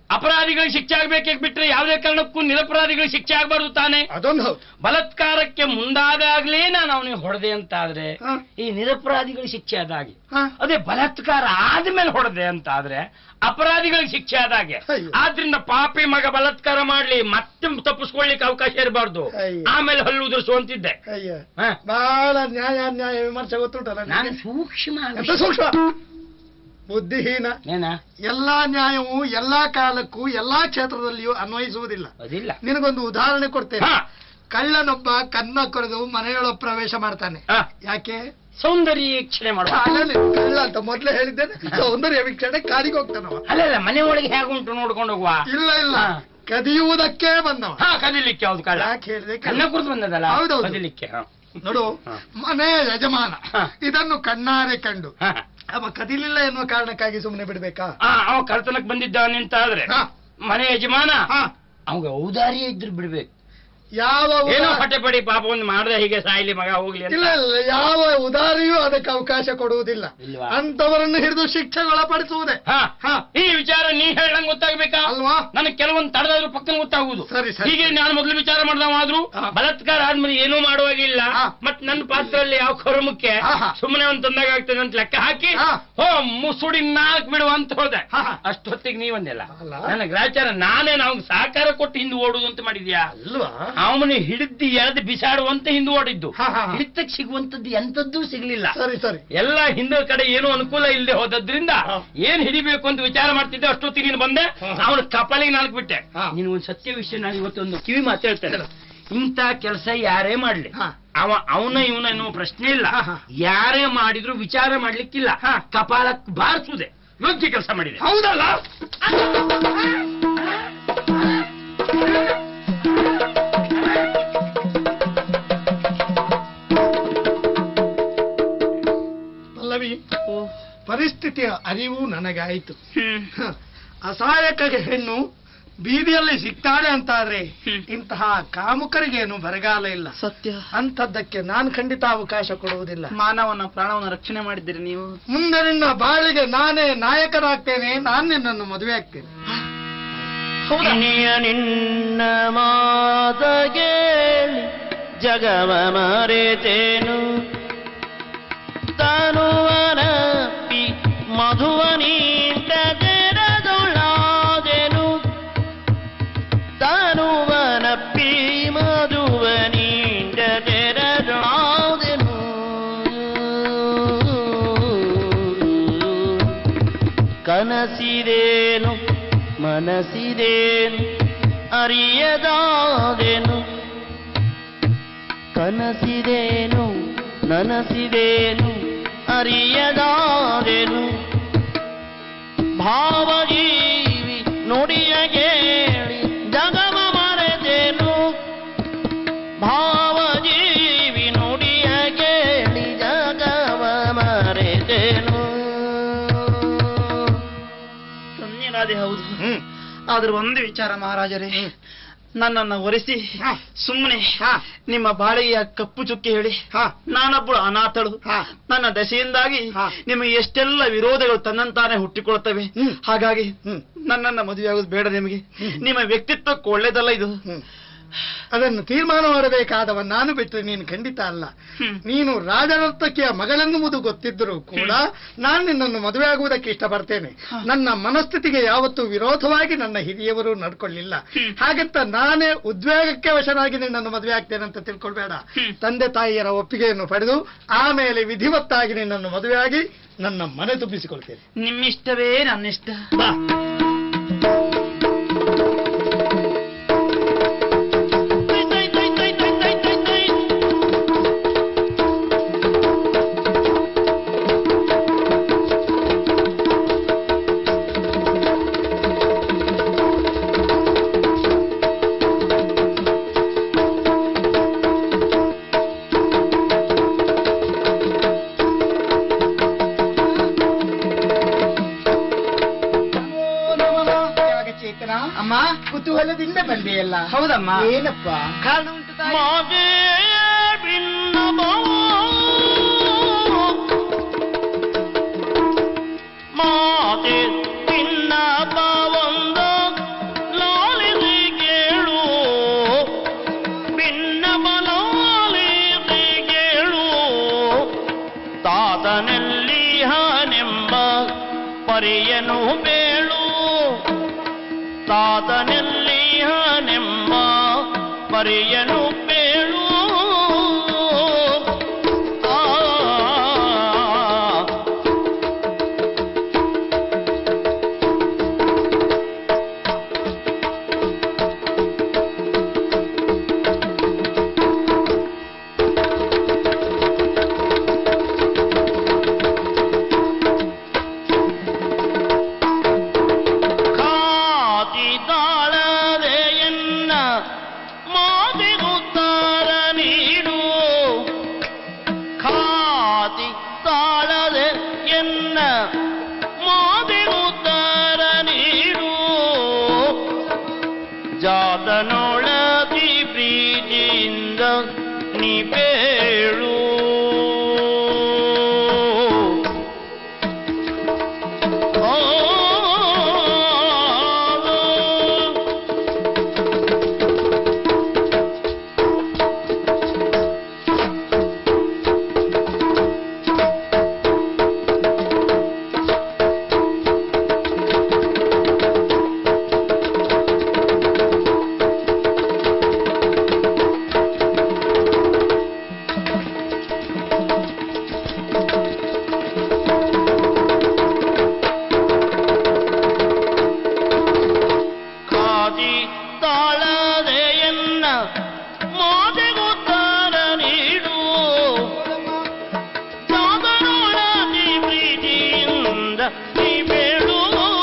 ಅಪರಾಧಿಗಳಿಗೆ ಶಿಕ್ಷೆ ಆಗ್ಬೇಕೆ ಬಿಟ್ರೆ ಯಾವುದೇ ಕಾರಣಕ್ಕೂ ನಿರಪರಾಧಿಗಳಿಗೆ ಶಿಕ್ಷೆ ಆಗ್ಬಾರ್ದು ತಾನೆ ಅದೊಂದು ಹೌದು ಬಲಾತ್ಕಾರಕ್ಕೆ ಮುಂದಾದಾಗ್ಲೇ ನಾನು ಅವನಿಗೆ ಹೊಡೆದೆ ಅಂತ ಆದ್ರೆ ಹ. ಈ ನಿರಪರಾಧಿಗಳಿಗೆ ಶಿಕ್ಷೆ ಆದಾಗೆ ಹ. ಅದೇ ಬಲಾತ್ಕಾರ ಆದ್ಮೇಲೆ ಹೊಡೆದೆ ಅಂತ ಆದ್ರೆ ಅಪರಾಧಿಗಳಿಗೆ ಶಿಕ್ಷೆ ಆದಾಗೆ ಅಯ್ಯೋ. ಆದ್ರಿಂದ ಪಾಪಿ ಮಗ ಬಲಾತ್ಕಾರ ಮಾಡ್ಲಿ ಮತ್ತೆ ತಪ್ಪಿಸ್ಕೊಳ್ಳಿಕ್ಕೆ ಅವಕಾಶ ಇರಬಾರ್ದು ಅಯ್ಯೋ. ಆಮೇಲೆ ಹಲ್ಲು ಉದುರಿಸುವಂತಿದ್ದೆ ಅಯ್ಯ ಹ. ಬಹಳ ನ್ಯಾಯ ಅನ್ಯಾಯ ವಿಮರ್ಶೆ ಗೊತ್ತುಂಟಲ್ಲ ನಾನು ನಿನಗೆ? ಸೂಕ್ಷ್ಮ ಎಂತ ಸೂಕ್ಷ್ಮ ಬುದ್ಧಿಹೀನ ಏನ ಎಲ್ಲಾ ನ್ಯಾಯವು ಎಲ್ಲಾ ಕಾಲಕ್ಕೂ ಎಲ್ಲಾ ಕ್ಷೇತ್ರದಲ್ಲಿಯೂ ಅನ್ವಯಿಸುವುದಿಲ್ಲ ಅದಿಲ್ಲ ನಿನಗೊಂದು ಉದಾಹರಣೆ ಕೊಡ್ತೇನೆ ಹ. ಕಳ್ಳನೊಬ್ಬ ಕನ್ನ ಕೊರೆದು ಮನೆಯೊಳಗೆ ಪ್ರವೇಶ ಮಾಡ್ತಾನೆ ಹ. ಯಾಕೆ ಸೌಂದರ್ಯ ವೀಕ್ಷಣೆ ಮಾಡುವ ಅಲ್ಲಲ್ಲಿ ಕಳ್ಳ ಅಂತ ಮೊದ್ಲೇ ಹೇಳಿದ್ದೇನೆ ಸೌಂದರ್ಯ ವೀಕ್ಷಣೆ ಕಾಡಿಗೆ ಹೋಗ್ತಾನವ ಅಲ್ಲ ಅಲ್ಲ ಮನೆ ಒಳಗೆ ಹೇಗುಂಟು ನೋಡ್ಕೊಂಡು ಹೋಗುವ ಇಲ್ಲ ಇಲ್ಲ ಹ. ಕದಿಯುವುದಕ್ಕೆ ಬಂದವ ಹಾ ಕದಿಲಿಕ್ಕೆ ಯಾವ್ದು ಕಳ್ಳ ಯಾಕೆ ಹೇಳಿದೆ ಕಣ್ಣ ಕುರಿತು ಬಂದದಲ್ಲ ಹೌದೌದು. ಕದಿಲಿಕ್ಕೆ ಹ. ನೋಡು ಹ. ಮನೆ ಯಜಮಾನ ಹ. ಇದನ್ನು ಕಣ್ಣಾರೆ ಕಂಡು ಹ. ಅವ ಕದಿಲಿಲ್ಲ ಎನ್ನುವ ಕಾರಣಕ್ಕಾಗಿ ಸುಮ್ಮನೆ ಬಿಡ್ಬೇಕಾ ಆ, ಅವ ಕಳ್ತನಕ್ ಬಂದಿದ್ದಾನೆ ಅಂತ ಆದ್ರೆ ಹ. ಮನೆ ಯಜಮಾನ ಹ. ಅವಾಗ ಔದಾರ್ಯ ಇದ್ರು ಬಿಡ್ಬೇಕು ಯಾವ ಏನೋ ಉದಾ- ಹೊಟ್ಟೆ ಪಡಿ ಪಾಪ ಒಂದು ಮಾಡ್ದೆ ಹೀಗೆ ಸಾಯ್ಲಿ ಮಗ ಹೋಗ್ಲಿ ಅಂತ ಇಲ್ಲ ಇಲ್ಲ ಯಾವ ಉದಾರಿಯೂ ಅದಕ್ಕೆ ಅವಕಾಶ ಕೊಡುವುದಿಲ್ಲ ಇಲ್ವಾ? ಅಂತವರನ್ನು ಹಿಡಿದು ಶಿಕ್ಷೆಗೊಳಪಡಿಸುವುದೇ ಹ. ಹ. ಈ ವಿಚಾರ ನೀ ಹೇಳಂಗ್ ಗೊತ್ತಾಗ್ಬೇಕಾ ಅಲ್ವಾ ನನಗೆ ಕೆಲವೊಂದು ತಡೆದಾದ್ರೂ ಪಕ್ಕನ ಗೊತ್ತಾಗುವುದು ಸರಿ, ಸರಿ. ಹೀಗೆ ನಾನು ಮೊದಲು ವಿಚಾರ ಮಾಡ್ದವಾದ್ರೂ ಹ. ಬಲಾತ್ಕಾರ ಆದ್ಮೇಲೆ ಏನೂ ಮಾಡುವಾಗಿಲ್ಲ ಹ. ಮತ್ ನನ್ನ ಪಾತ್ರದಲ್ಲಿ ಯಾವ ಕರ್ಮಕ್ಕೆ ಹ, ಹ. ಸುಮ್ಮನೆ ಒಂದು ತಂದಾಗ ಆಗ್ತದೆ ಅಂತ ಲೆಕ್ಕ ಹಾಕಿ ಹ. ಹೋ ಮುಸುಡಿ ನಾಲ್ಕು ಬಿಡುವ ಅಂತ ಹೋದೆ ಹ, ಹ. ಅಷ್ಟೊತ್ತಿಗೆ ನೀವಂದಿಲ್ಲ ಅಲ್ಲ. ನನ್ನ ಗ್ರಾಚಾರ ನಾನೇ ನಾವು ಸಹಕಾರ ಕೊಟ್ಟು ಹಿಂದೆ ಓಡುದು ಅಂತ ಮಾಡಿದ್ಯಾ ಅಲ್ವಾ ಅವನು ಹಿಡಿದು ಎಳೆದು ಬಿಸಾಡುವಂತ ಹಿಂದೆ ಓಡಿದ್ದು ಹ, ಹ, ಹ. ಹಿಡಿತಕ್ಕೆ ಸಿಗುವಂತದ್ದು ಎಂತದ್ದೂ ಸಿಗ್ಲಿಲ್ಲ ಸರಿ ಸರಿ ಎಲ್ಲ ಹಿಂದೆ ಕಡೆ ಏನೂ ಅನುಕೂಲ ಇಲ್ಲದೆ ಹೋದದ್ರಿಂದ ಹ. ಏನ್ ಹಿಡಿಬೇಕು ಅಂತ ವಿಚಾರ ಮಾಡ್ತಿದ್ದೆ ಅಷ್ಟೊತ್ತಿಗೆ ನೀನು ಬಂದೆ ಹ. ಅವನ ಕಪಾಲಿಗೆ ನಾಲ್ಕು ಬಿಟ್ಟೆ ಹ. ನೀನು ಒಂದು ಸತ್ಯ ವಿಷಯ ನಾನು ಇವತ್ತೊಂದು ಕಿವಿ ಮಾತು ಹೇಳ್ತೇನೆ ಇಂಥ ಕೆಲಸ ಯಾರೇ ಮಾಡ್ಲಿ ಹ. ಅವ ಅವನ ಇವನ ಎನ್ನುವ ಪ್ರಶ್ನೆ ಇಲ್ಲ ಹ, ಹ. ಯಾರೇ ಮಾಡಿದ್ರು ವಿಚಾರ ಮಾಡ್ಲಿಕ್ಕಿಲ್ಲ ಕಪಾಲಕ್ಕೆ ಬಾರಿಸುದೆ ಯೋಗ್ಯ ಕೆಲಸ ಮಾಡಿದೆ ಹೌದಲ್ಲ ಪಲ್ಲವಿ ಪರಿಸ್ಥಿತಿಯ ಅರಿವು ನನಗಾಯಿತು ಹ. ಅಸಹಾಯಕ ಹೆಣ್ಣು ಬೀದಿಯಲ್ಲಿ ಸಿಗ್ತಾಳೆ ಅಂತಾದ್ರೆ ಇಂತಹ ಕಾಮುಕರಿಗೇನು ಬರಗಾಲ ಇಲ್ಲ ಸತ್ಯ ಅಂಥದ್ದಕ್ಕೆ ನಾನು ಖಂಡಿತ ಅವಕಾಶ ಕೊಡುವುದಿಲ್ಲ ಮಾನವನ ಪ್ರಾಣವನ್ನು ರಕ್ಷಣೆ ಮಾಡಿದ್ದೀರಿ ನೀವು ಮುಂದೆ ನಿನ್ನ ಬಾಳಿಗೆ ನಾನೇ ನಾಯಕನಾಗ್ತೇನೆ ನಾನು ನಿನ್ನನ್ನು ಮದುವೆ ಆಗ್ತೇನೆ ಹೌದಾ ನಿನ್ನ ಮಾತಗೇಳಿ ಜಗವ ಮರೆತೇನು ತನುವನಪ್ಪಿ ಮಧುವನೀಂಟ ತೆರೆದೊಳಾದೆನು ತನುವನಪ್ಪಿ ಮಧುವನೀಂಟ ತೆರೆದೊಳಾದೆನು ಕನಸಿದೇನು ಮನಸಿದೇನು ಅರಿಯದಾದೆನು ಕನಸಿದೇನು ನನಸಿದೇನು ಅರಿಯದಾದೆನು ಭಾವಜೀವಿ ನುಡಿಯ ಕೇಳಿ ಜಗವ ಮರೆತೇನು ಭಾವಜೀವಿ ನುಡಿಯ ಕೇಳಿ ಜಗವ ಮರೆತೇನು ಧನ್ಯನಾದೆ ಹೌದು ಆದ್ರೆ ಒಂದು ವಿಚಾರ ಮಹಾರಾಜರೇ ನನ್ನನ್ನ ಒರೆಸಿ ಹ. ಸುಮ್ಮನೆ ಹ. ನಿಮ್ಮ ಬಾಳಿಗೆಯ ಕಪ್ಪು ಚುಕ್ಕಿ ಹೇಳಿ ಹ. ನಾನೊಬ್ಬಳು ಅನಾಥಳು ಹ. ನನ್ನ ದಶೆಯಿಂದಾಗಿ ಹ. ನಿಮಗೆ ಎಷ್ಟೆಲ್ಲ ವಿರೋಧಗಳು ತನ್ನಂತಾನೆ ಹುಟ್ಟಿಕೊಳ್ತವೆ ಹ್ಮ್. ಹಾಗಾಗಿ ಹ್ಮ್. ನನ್ನನ್ನ ಮದುವೆ ಆಗೋದು ಬೇಡ ನಿಮಗೆ ನಿಮ್ಮ ವ್ಯಕ್ತಿತ್ವಕ್ಕೆ ಒಳ್ಳೇದಲ್ಲ ಇದು ಹ್ಮ್. ಅದನ್ನು ತೀರ್ಮಾನ ಮಾಡಬೇಕಾದವ ನಾನು ಬಿಟ್ಟರೆ ನೀನು ಖಂಡಿತ ಅಲ್ಲ ಹ್ಮ್. ನೀನು ರಾಜನರ್ತಕಿಯ ಮಗಳೆನ್ನುವುದು ಗೊತ್ತಿದ್ದರೂ ಕೂಡ ನಾನು ನಿನ್ನನ್ನು ಮದುವೆ ಆಗುವುದಕ್ಕೆ ಇಷ್ಟಪಡ್ತೇನೆ ನನ್ನ ಮನಸ್ಥಿತಿಗೆ ಯಾವತ್ತೂ ವಿರೋಧವಾಗಿ ನನ್ನ ಹಿರಿಯವರು ನಡ್ಕೊಳ್ಳಿಲ್ಲ ಹಾಗಂತ ನಾನೇ ಉದ್ವೇಗಕ್ಕೆ ವಶನಾಗಿ ನಿನ್ನನ್ನು ಮದುವೆ ಆಗ್ತೇನೆ ಅಂತ ತಿಳ್ಕೊಳ್ಬೇಡ ತಂದೆ ತಾಯಿಯರ ಒಪ್ಪಿಗೆಯನ್ನು ಪಡೆದು ಆಮೇಲೆ ವಿಧಿವತ್ತಾಗಿ ನಿನ್ನನ್ನು ಮದುವೆಯಾಗಿ ನನ್ನ ಮನೆ ತುಂಬಿಸಿಕೊಳ್ತೇನೆ ನಿಮ್ಮಿಷ್ಟವೇ ನನ್ನಿಷ್ಟ ಬಾ ಚೇತನ ಅಮ್ಮ ಕುತೂಹಲದಿಂದ ಬಂದೆಯಲ್ಲ ಹೌದಮ್ಮ ಏನಪ್ಪ ಕಾರಣ ಉಂಟು ತಾಯಿ? ಮಾಗೆ ಭಿನ್ನವ ಮಾತೆ ಭಿನ್ನವ ಒಂದು ತಾತನೆಲ್ಲಿಹನೆಂಬ ಪರಿಯನು ಬೇಳು ತಾತನೆಲ್ಲಿಹನೆಂಬ ಪರಿಯನು ಬೇಳು ಆ ಕಾತಿ ತಾಳದೆಯನ್ನ ಮಾತಿಗುತ್ತಾರ ನೀಡು ಖಾತಿ ತಾಳದೆ ಎನ್ನ ಮಾತಿಗುತ್ತಾರ ನೀಡು ಜಾತನೊಳದಿ ಪ್ರೀತಿಯಿಂದ ನೀ ಬೇಳು ಆ ಕಾದಿ ತಾಳದೆಯನ್ನ ಮಾತೆಗುತ್ತಾರ ನೀಡು ಸಾಗರೋಳದಿ ಪ್ರೀತಿಯಿಂದ ನೀ ಬೇಡು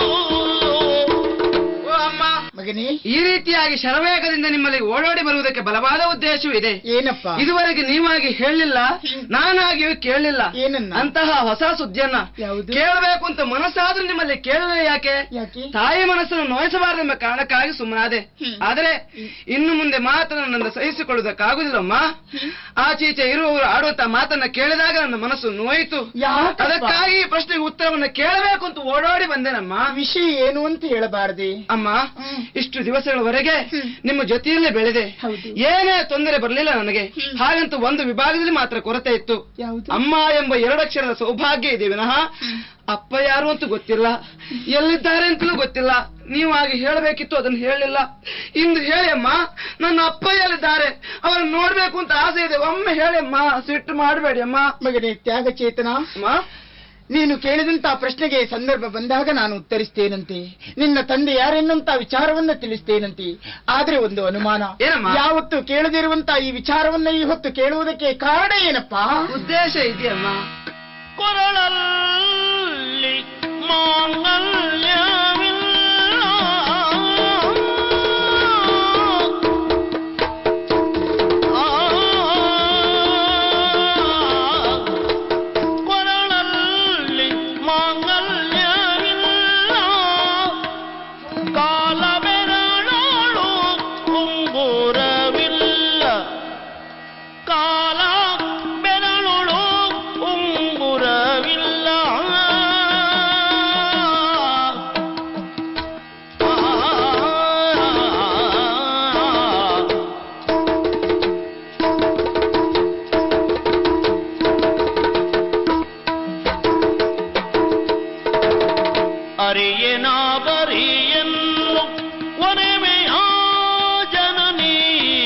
ಮಗನೇ ಈ ರೀತಿಯಾಗಿ ಶರವೇಗದಿಂದ ನಿಮ್ಮಲ್ಲಿ ಓಡೋಡಿ ಬರುವುದಕ್ಕೆ ಬಲವಾದ ಉದ್ದೇಶವೂ ಇದೆ ಏನಪ್ಪ ಇದುವರೆಗೆ ನೀವಾಗಿ ಹೇಳಲಿಲ್ಲ ನಾನಾಗಿಯೂ ಕೇಳಲಿಲ್ಲ ಏನನ್ನ? ಅಂತಹ ಹೊಸ ಸುದ್ದಿಯನ್ನ ಯಾವುದು? ಕೇಳಬೇಕು ಅಂತ ಮನಸ್ಸಾದ್ರೂ ನಿಮ್ಮಲ್ಲಿ ಕೇಳಲೇ ಯಾಕೆ ಯಾಕೆ ತಾಯಿ ಮನಸ್ಸನ್ನು ನೋಯಿಸಬಾರದೆಂಬ ಕಾರಣಕ್ಕಾಗಿ ಸುಮ್ಮನಾದೆ ಆದರೆ ಇನ್ನು ಮುಂದೆ ಮಾತನ್ನು ನನ್ನ ಸಹಿಸಿಕೊಳ್ಳುವುದಕ್ಕಾಗುದಿಲ್ಲಮ್ಮ ಆಚೀಚೆ ಇರುವವರು ಆಡುವಂತ ಮಾತನ್ನ ಕೇಳಿದಾಗ ನನ್ನ ಮನಸ್ಸು ನೋಯಿತು ಯಾಕಪ್ಪ? ಅದಕ್ಕಾಗಿ ಈ ಪ್ರಶ್ನೆಗೆ ಉತ್ತರವನ್ನು ಕೇಳಬೇಕು ಅಂತ ಓಡೋಡಿ ಬಂದೆನಮ್ಮ ವಿಷಯ ಏನು ಅಂತ ಹೇಳಬಾರದೆ ಅಮ್ಮ ಹ್ಮ್. ಇಷ್ಟು ದಿವಸಗಳವರೆಗೆ ನಿಮ್ಮ ಜೊತೆಯಲ್ಲೇ ಬೆಳೆದೆ ಹೌದು. ಏನೇ ತೊಂದರೆ ಬರಲಿಲ್ಲ ನನಗೆ ಹಾಗಂತೂ ಒಂದು ವಿಭಾಗದಲ್ಲಿ ಮಾತ್ರ ಕೊರತೆ ಇತ್ತು ಯಾವುದು? ಅಮ್ಮ ಎಂಬ ಎರಡಕ್ಷರದ ಸೌಭಾಗ್ಯ ಇದೆ ವಿನಃ ಅಪ್ಪ ಯಾರು ಅಂತ ಗೊತ್ತಿಲ್ಲ ಎಲ್ಲಿದ್ದಾರೆ ಅಂತಲೂ ಗೊತ್ತಿಲ್ಲ ನೀವು ಹಾಗೆ ಹೇಳಬೇಕಿತ್ತು ಅದನ್ನು ಹೇಳಲಿಲ್ಲ ಇಂದು ಹೇಳಿ ಅಮ್ಮ ನನ್ನ ಅಪ್ಪ ಎಲ್ಲಿದ್ದಾರೆ ಅವರನ್ನು ನೋಡ್ಬೇಕು ಅಂತ ಆಸೆ ಇದೆ ಒಮ್ಮೆ ಹೇಳಿ ಅಮ್ಮ ಸಿಟ್ಟು ಮಾಡಬೇಡಿ ಅಮ್ಮ ಮಗನೇ ತ್ಯಾಗ ಚೇತನ ಅಮ್ಮ ನೀನು ಕೇಳಿದಂತ ಪ್ರಶ್ನೆಗೆ ಸಂದರ್ಭ ಬಂದಾಗ ನಾನು ಉತ್ತರಿಸ್ತೇನಂತೆ ನಿನ್ನ ತಂದೆ ಯಾರೆನ್ನುವಂತ ವಿಚಾರವನ್ನ ತಿಳಿಸ್ತೇನಂತೆ ಆದ್ರೆ ಒಂದು ಅನುಮಾನ ಏನಮ್ಮ? ಯಾವತ್ತು ಕೇಳದಿರುವಂತ ಈ ವಿಚಾರವನ್ನ ಈ ಹೊತ್ತು ಕೇಳುವುದಕ್ಕೆ ಕಾರಣ ಏನಪ್ಪಾ ಉದ್ದೇಶ ಇದೆಯಮ್ಮ ಕೊರಳಲ್ಲಿ ಮಾಂಗಲ್ಯವಿಲ್ಲ ಆ, ಕೊರಳಲ್ಲಿ ಮಾಂಗಲ್ಯವಿಲ್ಲ ಕಾಲ ಬೆರಳೋಳು ಉಂಗುರವಿಲ್ಲ ಕಾಲ ಬೆರಳುಳು ಉಂಗುರವಿಲ್ಲ ಆ ಅರಿಯನ ಬರಿಯನ್ನು ಒರೆಮೆಯ ಜನನೀ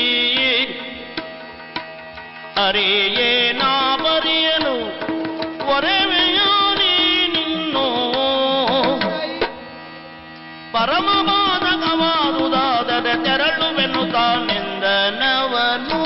ಅರಿಯೇನ ಬರಿಯನು ಒರೆಮೆಯ ನಿನ್ನೋ ಪರಮವಾದಕವಾದುದಾದರೆ ತೆರಳುವೆನು ತಾನೆಂದನವನು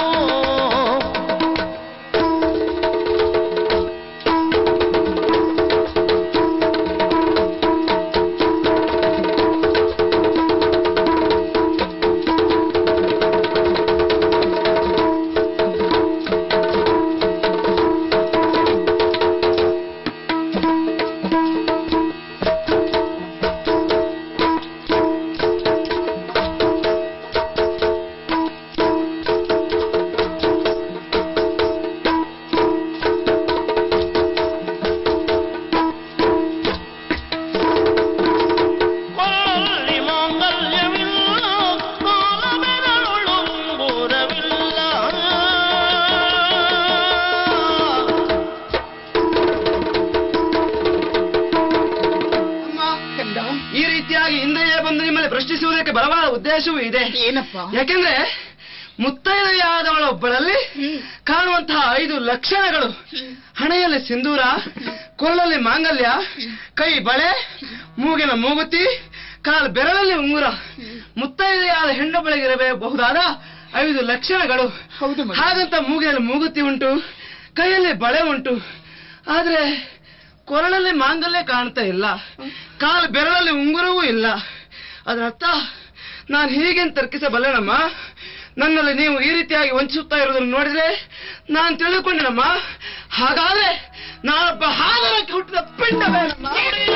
ಬಲವಾದ ಉದ್ದೇಶವೂ ಇದೆ ಏನಪ್ಪ ಯಾಕೆಂದ್ರೆ ಮುತ್ತೈದೆಯಾದವಳೊಬ್ಬಳಲ್ಲಿ ಕಾಣುವಂತಹ ಐದು ಲಕ್ಷಣಗಳು ಹಣೆಯಲ್ಲಿ ಸಿಂಧೂರ ಕೊರಳಲ್ಲಿ ಮಾಂಗಲ್ಯ ಕೈ ಬಳೆ ಮೂಗಿನ ಮೂಗುತಿ ಕಾಲು ಬೆರಳಲ್ಲಿ ಉಂಗುರ ಮುತ್ತೈದೆಯಾದ ಹೆಣ್ಣೊಬ್ಬಳಿಗಿರಬಹುದಾದ ಐದು ಲಕ್ಷಣಗಳು ಹೌದು ಮಗ. ಹಾಗಂತ ಮೂಗಿನಲ್ಲಿ ಮೂಗುತಿ ಉಂಟು ಕೈಯಲ್ಲಿ ಬಳೆ ಉಂಟು ಆದ್ರೆ ಕೊರಳಲ್ಲಿ ಮಾಂಗಲ್ಯ ಕಾಣ್ತಾ ಇಲ್ಲ ಕಾಲು ಬೆರಳಲ್ಲಿ ಉಂಗುರವೂ ಇಲ್ಲ ಅದರ ಅರ್ಥ ನಾನು ಹೀಗೆಂದು ತರ್ಕಿಸಬಲ್ಲೆನಮ್ಮ ನನ್ನಲ್ಲಿ ನೀವು ಈ ರೀತಿಯಾಗಿ ವಂಚಿಸುತ್ತಾ ಇರೋದನ್ನು ನೋಡಿದ್ರೆ ನಾನು ತಿಳಿದುಕೊಂಡೆನಮ್ಮ ಹಾಗಾದ್ರೆ ನಾನೊಬ್ಬ ಹಾದರಕ್ಕೆ ಹುಟ್ಟಿದ ಪಿಂಡವೇನಮ್ಮ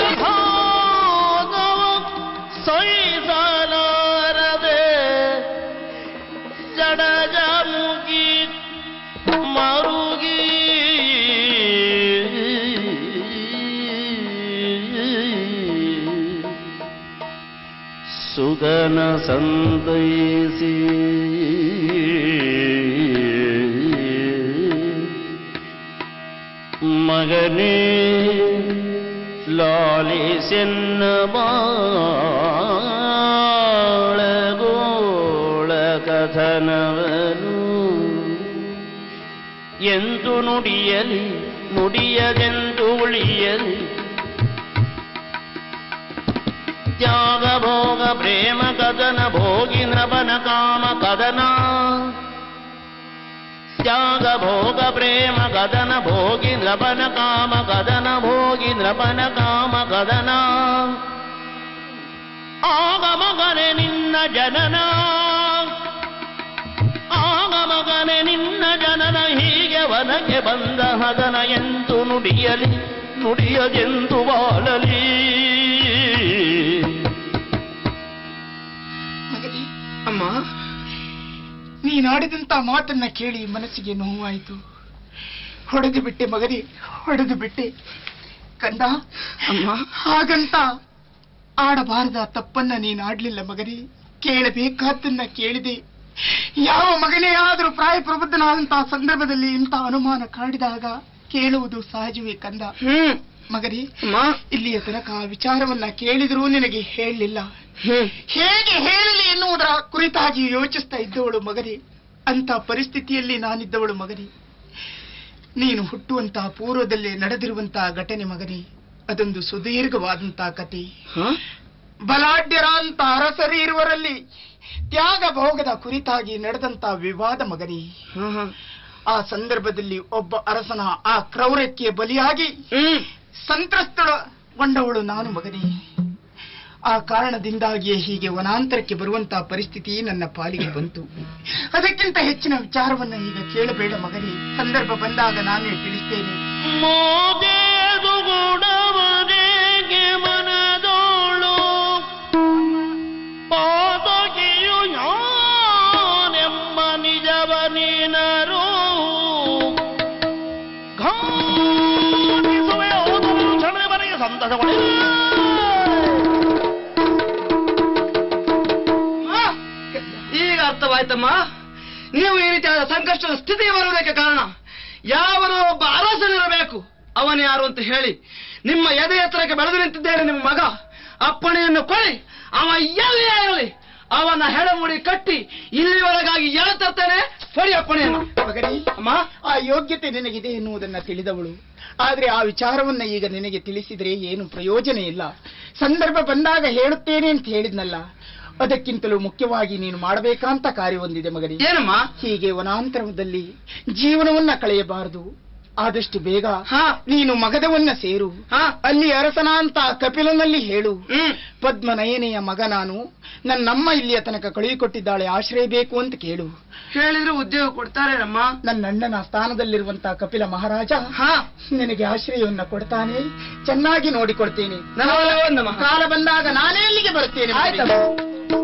ಭಾಗವ ಸಹಿಸಲಾರದೆ ಜಡಜ ಮುಗಿ ಮರುಗಿ ಸುಗನ ಸಂತೈಸಿ ಮಗನೇ ಲಾಲಿಸೆನ್ನ ಬಾಳಗೋಳ ಕಥನವನು ಎಂದು ನುಡಿಯಲಿ ನುಡಿಯದೆಂದು ಉಳಿಯಲಿ ತ್ಯಾಗ ಭೋಗ ಪ್ರೇಮ ಕದನ ಭೋಗಿ ನಭನ ಕಾಮ ಕದನ ತ್ಯಾಗ ಭೋಗ ಪ್ರೇಮ ಕದನ ಭೋಗಿ ನಭನ ಕಾಮ ಕದನ ಭೋಗಿ ನಭನ ಕಾಮ ಕದನ ಆಗ ಮಗನೆ ನಿನ್ನ ಜನನ ಆಗ ಮಗನೆ ನಿನ್ನ ಜನನ ಹೀಗೆ ವನಕ್ಕೆ ಬಂದ ಹದನ ಎಂದು ನುಡಿಯಲಿ ನುಡಿಯದೆಂದು ಬಾಳಲಿ ಮಗನೇ ಅಮ್ಮ ನೀನಾಡಿದಂತ ಮಾತನ್ನ ಕೇಳಿ ಮನಸ್ಸಿಗೆ ನೋವಾಯಿತು ಹೊಡೆದು ಬಿಟ್ಟೆ ಮಗನೇ ಹೊಡೆದು ಬಿಟ್ಟೆ ಕಂದ ಅಮ್ಮ ಹಾಗಂತ ಆಡಬಾರದ ತಪ್ಪನ್ನ ನೀನು ಆಡ್ಲಿಲ್ಲ ಮಗನೇ ಕೇಳಬೇಕಾದ್ದನ್ನ ಕೇಳಿದೆ ಯಾವ ಮಗನೇ ಆದರೂ ಪ್ರಾಯ ಪ್ರಬುದ್ಧನಾದಂತಹ ಸಂದರ್ಭದಲ್ಲಿ ಇಂಥ ಅನುಮಾನ ಕಾಡಿದಾಗ ಕೇಳುವುದು ಸಹಜವೇ ಕಂದ ಹ್ಮ್ ಮಗನೇ ಅಮ್ಮ ಇಲ್ಲಿಯ ತನಕ ಆ ವಿಚಾರವನ್ನ ಕೇಳಿದರೂ ನಿನಗೆ ಹೇಳಲಿಲ್ಲ ಹ್ಮ್ ಹೇಗೆ ಹೇಳಲಿ ಎನ್ನುವುದರ ಕುರಿತಾಗಿ ಯೋಚಿಸ್ತಾ ಇದ್ದವಳು ಮಗನೇ ಅಂತ ಪರಿಸ್ಥಿತಿಯಲ್ಲಿ ನಾನಿದ್ದವಳು ಮಗನೇ ನೀನು ಹುಟ್ಟುವಂತಹ ಪೂರ್ವದಲ್ಲಿ ನಡೆದಿರುವಂತಹ ಘಟನೆ ಮಗನೇ ಅದೊಂದು ಸುದೀರ್ಘವಾದಂತಹ ಕತೆ ಹ? ಬಲಾಢ್ಯರಾಂತ ಅರಸರಿ ಇರುವರಲ್ಲಿ ತ್ಯಾಗ ಭೋಗದ ಕುರಿತಾಗಿ ನಡೆದಂತ ವಿವಾದ ಮಗನೇ ಹ, ಹ. ಆ ಸಂದರ್ಭದಲ್ಲಿ ಒಬ್ಬ ಅರಸನ ಆ ಕ್ರೌರ್ಯಕ್ಕೆ ಬಲಿಯಾಗಿ ಹ್ಮ್ ಸಂತ್ರಸ್ತಗೊಂಡವಳು ನಾನು ಮಗನೇ ಆ ಕಾರಣದಿಂದಾಗಿಯೇ ಹೀಗೆ ವನಾಂತರಕ್ಕೆ ಬರುವಂತಹ ಪರಿಸ್ಥಿತಿ ನನ್ನ ಪಾಲಿಗೆ ಬಂತು ಅದಕ್ಕಿಂತ ಹೆಚ್ಚಿನ ವಿಚಾರವನ್ನ ಈಗ ಕೇಳಬೇಡ ಮಗನೇ ಸಂದರ್ಭ ಬಂದಾಗ ನಾನೇ ತಿಳಿಸ್ತೇನೆ ಮೋದೇದು ಗುಣವನೆಗೆ ಮನದೋಳು ಪಾದಕಿಯು ಯಾನೆಂಬ ನಿಜವನಿನರು ಘಾಟಿಸುವೆ ಓದುವ ಕ್ಷಣವರೆಗೆ ಸಂತಸಗೊಳ್ಳಿ ಈಗ ಅರ್ಥವಾಯ್ತಮ್ಮ ನೀವು ಈ ರೀತಿಯಾದ ಸಂಕಷ್ಟದ ಸ್ಥಿತಿಗೆ ಬರುವುದಕ್ಕೆ ಕಾರಣ ಯಾವನೋ ಒಬ್ಬ ಅರಸನಿರಬೇಕು ಅವನು ಯಾರು ಅಂತ ಹೇಳಿ ನಿಮ್ಮ ಎದೆ ಎತ್ತರಕ್ಕೆ ಬೆಳೆದು ನಿಂತಿದ್ದೇನೆ ನಿಮ್ಮ ಮಗ ಅಪ್ಪಣೆಯನ್ನು ಕೊಡಿ ಅವ ಎಲ್ಲಿಯೇ ಇರಲಿ ಅವನ ಹೆಡಮುಡಿ ಕಟ್ಟಿ ಇಲ್ಲಿವರೆಗಾಗಿ ಎಳೆ ತರ್ತೇನೆ ಕೊಡಿ ಅಪ್ಪಣೆಯನ್ನು ಮಗನೇ ಅಮ್ಮ ಆ ಯೋಗ್ಯತೆ ನಿನಗಿದೆ ಎನ್ನುವುದನ್ನ ತಿಳಿದವಳು ಆದ್ರೆ ಆ ವಿಚಾರವನ್ನ ಈಗ ನಿನಗೆ ತಿಳಿಸಿದ್ರೆ ಏನು ಪ್ರಯೋಜನ ಇಲ್ಲ ಸಂದರ್ಭ ಬಂದಾಗ ಹೇಳುತ್ತೇನೆ ಅಂತ ಹೇಳಿದ್ನಲ್ಲ ಅದಕ್ಕಿಂತಲೂ ಮುಖ್ಯವಾಗಿ ನೀನು ಮಾಡಬೇಕಂತ ಕಾರ್ಯವೊಂದಿದೆ ಮಗನೇ ಏನಮ್ಮ ಹೀಗೆ ವನಾಂತರದಲ್ಲಿ ಜೀವನವನ್ನ ಕಳೆಯಬಾರದು ಆದಷ್ಟು ಬೇಗ ಹಾ. ನೀನು ಮಗದವನ್ನ ಸೇರು ಹಾ. ಅಲ್ಲಿ ಅರಸನ ಅಂತ ಕಪಿಲನಲ್ಲಿ ಹೇಳು ಹ್ಮ್ ಪದ್ಮನಯನೆಯ ಮಗ ನಾನು ನನ್ನಮ್ಮ ಇಲ್ಲಿಯ ತನಕ ಕಳುಹಿಕೊಟ್ಟಿದ್ದಾಳೆ ಆಶ್ರಯ ಬೇಕು ಅಂತ ಕೇಳು ಹೇಳಿದ್ರೆ ಉದ್ಯೋಗ ಕೊಡ್ತಾರೇನಮ್ಮ ನನ್ನ ಅಣ್ಣನ ಸ್ಥಾನದಲ್ಲಿರುವಂತಹ ಕಪಿಲ ಮಹಾರಾಜ ಹಾ ನಿನಗೆ ಆಶ್ರಯವನ್ನ ಕೊಡ್ತಾನೆ ಚೆನ್ನಾಗಿ ನೋಡಿಕೊಡ್ತೇನೆ ನಮ್ಮಲ್ಲೇ ಒಂದಮ್ಮ ಕಾಲ ಬಂದಾಗ ನಾನೇ ಇಲ್ಲಿಗೆ ಬರುತ್ತೇನೆ ಮಗನೇ. ಆಯ್ತಮ್ಮ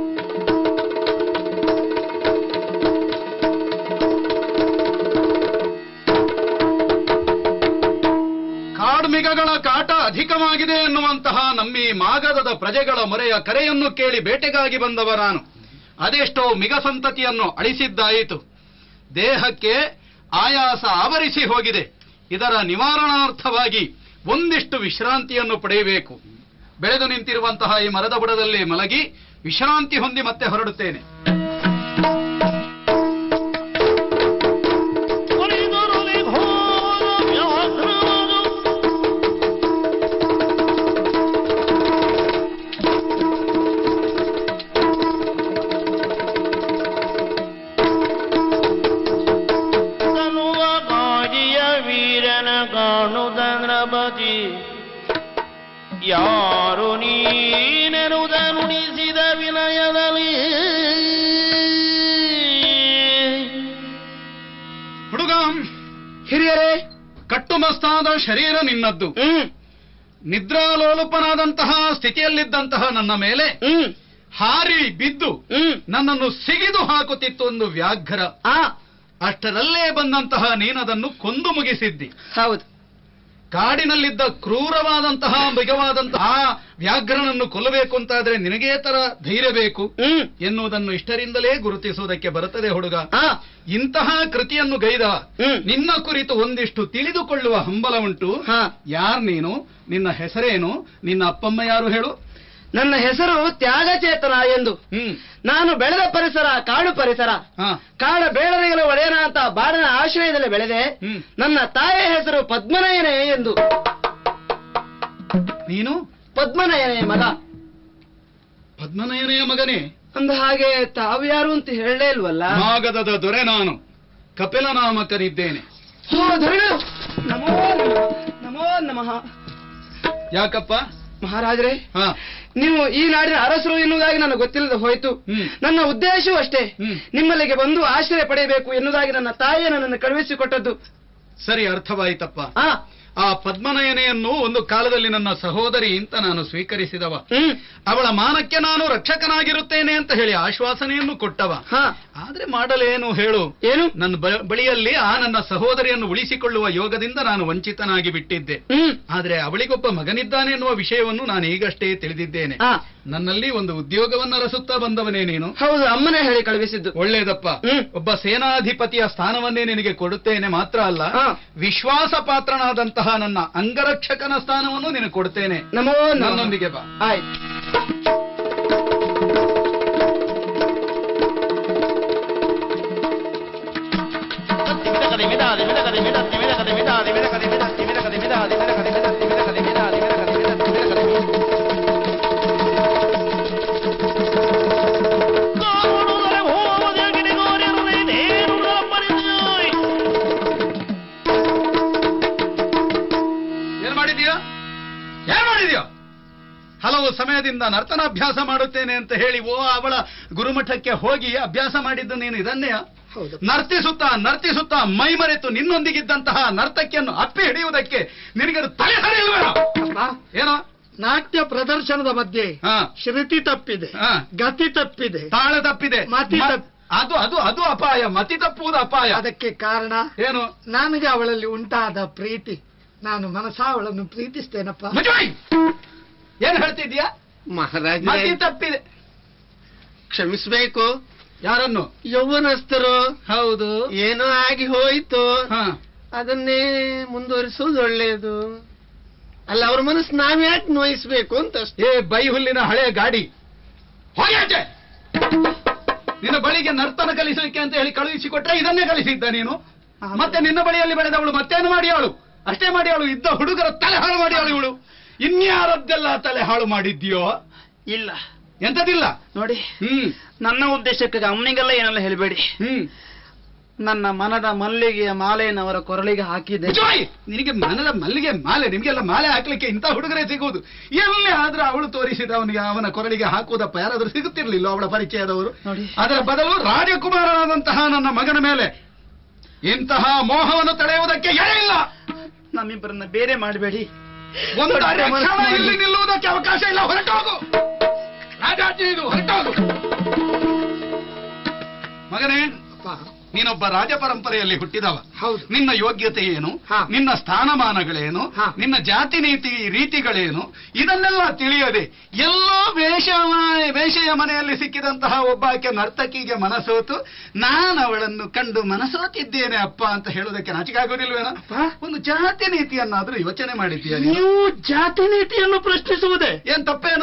ಕಾಡ್ಮಿಗಗಳ ಕಾಟ ಅಧಿಕವಾಗಿದೆ ಎನ್ನುವಂತಹ ನಮ್ಮಿ ಮಾಗದದ ಪ್ರಜೆಗಳ ಮೊರೆಯ ಕರೆಯನ್ನು ಕೇಳಿ ಬೇಟೆಗಾಗಿ ಬಂದವ ನಾನು ಅದೆಷ್ಟೋ ಮಿಗ ಸಂತತಿಯನ್ನು ಅಳಿಸಿದ್ದಾಯಿತು ದೇಹಕ್ಕೆ ಆಯಾಸ ಆವರಿಸಿ ಹೋಗಿದೆ ಇದರ ನಿವಾರಣಾರ್ಥವಾಗಿ ಒಂದಿಷ್ಟು ವಿಶ್ರಾಂತಿಯನ್ನು ಪಡೆಯಬೇಕು ಬೆಳೆದು ನಿಂತಿರುವಂತಹ ಈ ಮರದ ಬುಡದಲ್ಲಿ ಮಲಗಿ ವಿಶ್ರಾಂತಿ ಹೊಂದಿ ಮತ್ತೆ ಹೊರಡುತ್ತೇನೆ ಒಲಿದರು ವಿಘೋರ ವ್ಯಾಘ್ರರು ತನುವ ಗಾಜಿಯ ವೀರನ ಕಾಣುದ ನೃಪತಿ ಯಾರು ನೀನೆನುದ ನುಡಿಸಿದ ವಿನಯದಲ್ಲಿ ಹುಡುಗ ಹಿರಿಯರೇ ಕಟ್ಟುಮಸ್ತಾದ ಶರೀರ ನಿನ್ನದ್ದು ಹ್ಮ್ ನಿದ್ರಾಲೋಲುಪನಾದಂತಹ ಸ್ಥಿತಿಯಲ್ಲಿದ್ದಂತಹ ನನ್ನ ಮೇಲೆ ಹ್ಮ್ ಹಾರಿ ಬಿದ್ದು ಹ್ಮ್ ನನ್ನನ್ನು ಸಿಗಿದು ಹಾಕುತ್ತಿತ್ತು ಒಂದು ವ್ಯಾಘ್ರ ಆ ಅಷ್ಟರಲ್ಲೇ ಬಂದಂತಹ ನೀನದನ್ನು ಕೊಂದು ಮುಗಿಸಿದ್ದಿ ಹೌದು ಕಾಡಿನಲ್ಲಿದ್ದ ಕ್ರೂರವಾದಂತಹ ಮೃಗವಾದಂತಹ ಆ ವ್ಯಾಘ್ರನನ್ನು ಕೊಲ್ಲಬೇಕು ಅಂತಾದ್ರೆ ನಿನಗೇ ತರ ಧೈರ್ಯ ಬೇಕು ಹ್ಮ್ ಎನ್ನುವುದನ್ನು ಇಷ್ಟರಿಂದಲೇ ಗುರುತಿಸುವುದಕ್ಕೆ ಬರುತ್ತದೆ ಹುಡುಗ ಆ ಇಂತಹ ಕೃತಿಯನ್ನು ಗೈದ ಹ್ಮ್. ನಿನ್ನ ಕುರಿತು ಒಂದಿಷ್ಟು ತಿಳಿದುಕೊಳ್ಳುವ ಹಂಬಲ ಉಂಟು ಹಾ. ಯಾರ್ ನೀನು ನಿನ್ನ ಹೆಸರೇನು ನಿನ್ನ ಅಪ್ಪಮ್ಮ ಯಾರು ಹೇಳು ನನ್ನ ಹೆಸರು ತ್ಯಾಗಚೇತನ ಎಂದು ಹ್ಮ್ ನಾನು ಬೆಳೆದ ಪರಿಸರ ಕಾಡು ಪರಿಸರ ಹಾ ಕಾಡ ಬೇಡರಿಗಳ ಒಡೆಯನ ಅಂತ ಬಾಡನ ಆಶ್ರಯದಲ್ಲಿ ಬೆಳೆದೆ ಹ್ಮ್. ನನ್ನ ತಾಯಿಯ ಹೆಸರು ಪದ್ಮನಯನೆ ಎಂದು ನೀನು ಪದ್ಮನಯನೆಯ ಮಗ ಪದ್ಮನಯನೆಯ ಮಗನೇ ಅಂದ ಹಾಗೆ ತಾವು ಯಾರು ಅಂತ ಹೇಳಲೇ ಇಲ್ವಲ್ಲ ಮಾಗದದ ದೊರೆ ನಾನು ಕಪಿಲ ನಾಮಕನಿದ್ದೇನೆ ಓ, ಧರಣಿ! ನಮೋ ನಮಃ ನಮೋ ನಮಃ ಯಾಕಪ್ಪ ಮಹಾರಾಜರೇ ಹಾ ನೀವು ಈ ನಾಡಿನ ಅರಸರು ಎನ್ನುವುದಾಗಿ ನನಗೆ ಗೊತ್ತಿಲ್ಲದೆ ಹೋಯಿತು ಹ್ಮ್. ನನ್ನ ಉದ್ದೇಶವೂ ಅಷ್ಟೇ ಹ್ಮ್. ನಿಮ್ಮಲ್ಲಿಗೆ ಬಂದು ಆಶ್ರಯ ಪಡೆಯಬೇಕು ಎನ್ನುವುದಾಗಿ ನನ್ನ ತಾಯಿಯ ನನ್ನನ್ನು ಕಳುಹಿಸಿಕೊಟ್ಟದ್ದು ಸರಿ ಅರ್ಥವಾಯಿತಪ್ಪ ಆ ಆ ಪದ್ಮನಯನೆಯನ್ನು ಒಂದು ಕಾಲದಲ್ಲಿ ನನ್ನ ಸಹೋದರಿ ಅಂತ ನಾನು ಸ್ವೀಕರಿಸಿದವ ಹ್ಮ್ ಅವಳ ಮಾನಕ್ಕೆ ನಾನು ರಕ್ಷಕನಾಗಿರುತ್ತೇನೆ ಅಂತ ಹೇಳಿ ಆಶ್ವಾಸನೆಯನ್ನು ಕೊಟ್ಟವ ಹಾ ಆದ್ರೆ ಮಾಡಲೇನು ಹೇಳು ಏನು ನನ್ನ ಬ- ಬಳಿಯಲ್ಲಿ ಆ ನನ್ನ ಸಹೋದರಿಯನ್ನು ಉಳಿಸಿಕೊಳ್ಳುವ ಯೋಗದಿಂದ ನಾನು ವಂಚಿತನಾಗಿ ಬಿಟ್ಟಿದ್ದೆ ಹ್ಮ್ ಆದ್ರೆ ಅವಳಿಗೊಬ್ಬ ಮಗನಿದ್ದಾನೆ ಎನ್ನುವ ವಿಷಯವನ್ನು ನಾನು ಈಗಷ್ಟೇ ತಿಳಿದಿದ್ದೇನೆ ಆ ನನ್ನಲ್ಲಿ ಒಂದು ಉದ್ಯೋಗವನ್ನು ಅರಸುತ್ತಾ ಬಂದವನೇ ನೀನು ಹೌದು ಅಮ್ಮನೇ ಹೇಳಿ ಕಳುಹಿಸಿದ್ದು ಒಳ್ಳೇದಪ್ಪ ಹ್ಮ್. ಒಬ್ಬ ಸೇನಾಧಿಪತಿಯ ಸ್ಥಾನವನ್ನೇ ನಿನಗೆ ಕೊಡುತ್ತೇನೆ ಮಾತ್ರ ಅಲ್ಲ ಹಾ. ವಿಶ್ವಾಸ ಪಾತ್ರನಾದಂತಹ ನನ್ನ ಅಂಗರಕ್ಷಕನ ಸ್ಥಾನವನ್ನು ನಿನಗೆ ಕೊಡ್ತೇನೆ ನಮೋ ನಮಃ. ನನ್ನೊಂದಿಗೆ ಬಾ ಆಯ್ತು ಏನ್ ಮಾಡಿದೀಯಾ ಏನ್ ಮಾಡಿದ್ಯೋ ಹಲವು ಸಮಯದಿಂದ ನರ್ತನಾಭ್ಯಾಸ ಮಾಡುತ್ತೇನೆ ಅಂತ ಹೇಳಿ ಓ ಅವಳ ಗುರುಮಠಕ್ಕೆ ಹೋಗಿ ಅಭ್ಯಾಸ ಮಾಡಿದ್ದು ನೀನು ಇದನ್ನೇ ಹೌದು ನರ್ತಿಸುತ್ತಾ ನರ್ತಿಸುತ್ತಾ ಮೈಮರೆತು ನಿನ್ನೊಂದಿಗಿದ್ದಂತಹ ನರ್ತಕಿಯನ್ನು ಅಪ್ಪಿ ಹಿಡಿಯುವುದಕ್ಕೆ ನಿನಗೆ ತಲೆ ಹರಿಯಲ್ವೇನೋ ಅಪ್ಪ ಏನೋ ನಾಟ್ಯ ಪ್ರದರ್ಶನದ ಮಧ್ಯೆ ಹಾ ಶ್ರುತಿ ತಪ್ಪಿದೆ ಹಾ. ಗತಿ ತಪ್ಪಿದೆ ತಾಳ ತಪ್ಪಿದೆ ಮತಿ ಮ- ತಪ್ಪಿ- ಅದು ಅದು ಅದು ಅಪಾಯ ಮತಿ ತಪ್ಪುವುದು ಅಪಾಯ ಅದಕ್ಕೆ ಕಾರಣ ಏನು ನನಗೆ ಅವಳಲ್ಲಿ ಉಂಟಾದ ಪ್ರೀತಿ ನಾನು ಮನಸ ಅವಳನ್ನು ಪ್ರೀತಿಸ್ತೇನಪ್ಪ ಮುಜುಯ್! ಏನ್ ಹೇಳ್ತಿದ್ಯಾ ಮಹಾರಾಜ ಮತಿ ತಪ್ಪಿದೆ ಕ್ಷಮಿಸ್ಬೇಕು ಯಾರನ್ನು ಯೌವನಸ್ಥರು ಹೌದು ಏನೋ ಆಗಿ ಹೋಯ್ತು ಹಾ ಅದನ್ನೇ ಮುಂದುವರಿಸುವುದು ಒಳ್ಳೆಯದು ಅಲ್ಲ ಅವ್ರ ಮನಸ್ಸು ನಾವ್ಯಾಕೆ ನೋಯಿಸ್ಬೇಕು ಅಂತ ಅಷ್ಟೇ ಏ ಬೈ ಹುಲ್ಲಿನ ಹಳೆ ಗಾಡಿ ಹೋಗಿ ಆಚೆ ನಿನ್ನ ಬಳಿಗೆ ನರ್ತನ ಕಲಿಸಲಿಕ್ಕೆ ಅಂತ ಹೇಳಿ ಕಳುಹಿಸಿಕೊಟ್ರೆ ಇದನ್ನೇ ಕಲಿಸಿದ್ದ ನೀನು ಮತ್ತೆ ನಿನ್ನ ಬಳಿಯಲ್ಲಿ ಬೆಳೆದವಳು ಮತ್ತೇನು ಮಾಡಿ ಅವಳು ಅಷ್ಟೇ ಮಾಡಿ ಅವಳು ಇದ್ದ ಹುಡುಗರ ತಲೆ ಹಾಳು ಮಾಡಿ ಅವಳು ಇವಳು ಇನ್ಯಾರದ್ದೆಲ್ಲ ತಲೆ ಹಾಳು ಮಾಡಿದ್ಯೋ ಇಲ್ಲ ಎಂತದಿಲ್ಲ ನೋಡಿ ಹ್ಮ್ ನನ್ನ ಉದ್ದೇಶಕ್ಕಾಗಿ ಅಮ್ಮನಿಗೆಲ್ಲ ಏನೆಲ್ಲ ಹೇಳಬೇಡಿ ಹ್ಮ್ ನನ್ನ ಮನದ ಮಲ್ಲಿಗೆಯ ಮಾಲೆಯನ್ನು ಅವರ ಕೊರಳಿಗೆ ಹಾಕಿದೆ ಮುಚ್ಚೋಯ್! ನಿನಗೆ ಮನದ ಮಲ್ಲಿಗೆ ಮಾಲೆ ನಿಮ್ಗೆಲ್ಲ ಮಾಲೆ ಹಾಕ್ಲಿಕ್ಕೆ ಇಂಥ ಹುಡುಗರೇ ಸಿಗುವುದು ಎಲ್ಲಿ ಆದ್ರೂ ಅವಳು ತೋರಿಸಿದ ಅವನಿಗೆ ಅವನ ಕೊರಳಿಗೆ ಹಾಕುವುದಪ್ಪ ಯಾರಾದ್ರೂ ಸಿಗುತ್ತಿರ್ಲಿಲ್ಲ ಅವಳ ಪರಿಚಯದವರು ನೋಡಿ. ಅದರ ಬದಲು ರಾಜಕುಮಾರನಾದಂತಹ ನನ್ನ ಮಗನ ಮೇಲೆ ಇಂತಹ ಮೋಹವನ್ನು ತಡೆಯುವುದಕ್ಕೆ ಎಳೆ ಇಲ್ಲ ನಮ್ಮಿಬ್ಬರನ್ನ ಬೇರೆ ಮಾಡಬೇಡಿ ಒಂದು ಕ್ಷಣ ಇಲ್ಲಿ ನಿಲ್ಲುವುದಕ್ಕೆ ಅವಕಾಶ ಇಲ್ಲ ಹೊರಟೋಗು ರಾಜಾಜ್ಞೆ ಇದು ಹೊರಟೋಗು ಮಗನೇ ನೀನೊಬ್ಬ ರಾಜ ಪರಂಪರೆಯಲ್ಲಿ ಹುಟ್ಟಿದವ ಹೌದು ನಿನ್ನ ಯೋಗ್ಯತೆ ಏನು ಹಾ. ನಿನ್ನ ಸ್ಥಾನಮಾನಗಳೇನು ಹಾ. ನಿನ್ನ ಜಾತಿ ನೀತಿ ರೀತಿಗಳೇನು ಇದನ್ನೆಲ್ಲ ತಿಳಿಯದೆ ಎಲ್ಲೋ ವೇಷ ವೇಷೆಯ ಮನೆಯಲ್ಲಿ ಸಿಕ್ಕಿದಂತಹ ಒಬ್ಬಾಕೆ ನರ್ತಕಿಗೆ ಮನಸೋತು ನಾನು ಅವಳನ್ನು ಕಂಡು ಮನಸೋತಿದ್ದೇನೆ ಅಪ್ಪ ಅಂತ ಹೇಳೋದಕ್ಕೆ ನಾಚಿಕೆ ಆಗೋದಿಲ್ವೇನೋ ಒಂದು ಜಾತಿ ನೀತಿಯನ್ನಾದ್ರೂ ಯೋಚನೆ ಮಾಡಿದ್ದೀಯ ನೀನು ನೀವು ಜಾತಿ ನೀತಿಯನ್ನು ಪ್ರಶ್ನಿಸುವುದೇ ಏನ್ ತಪ್ಪೇನು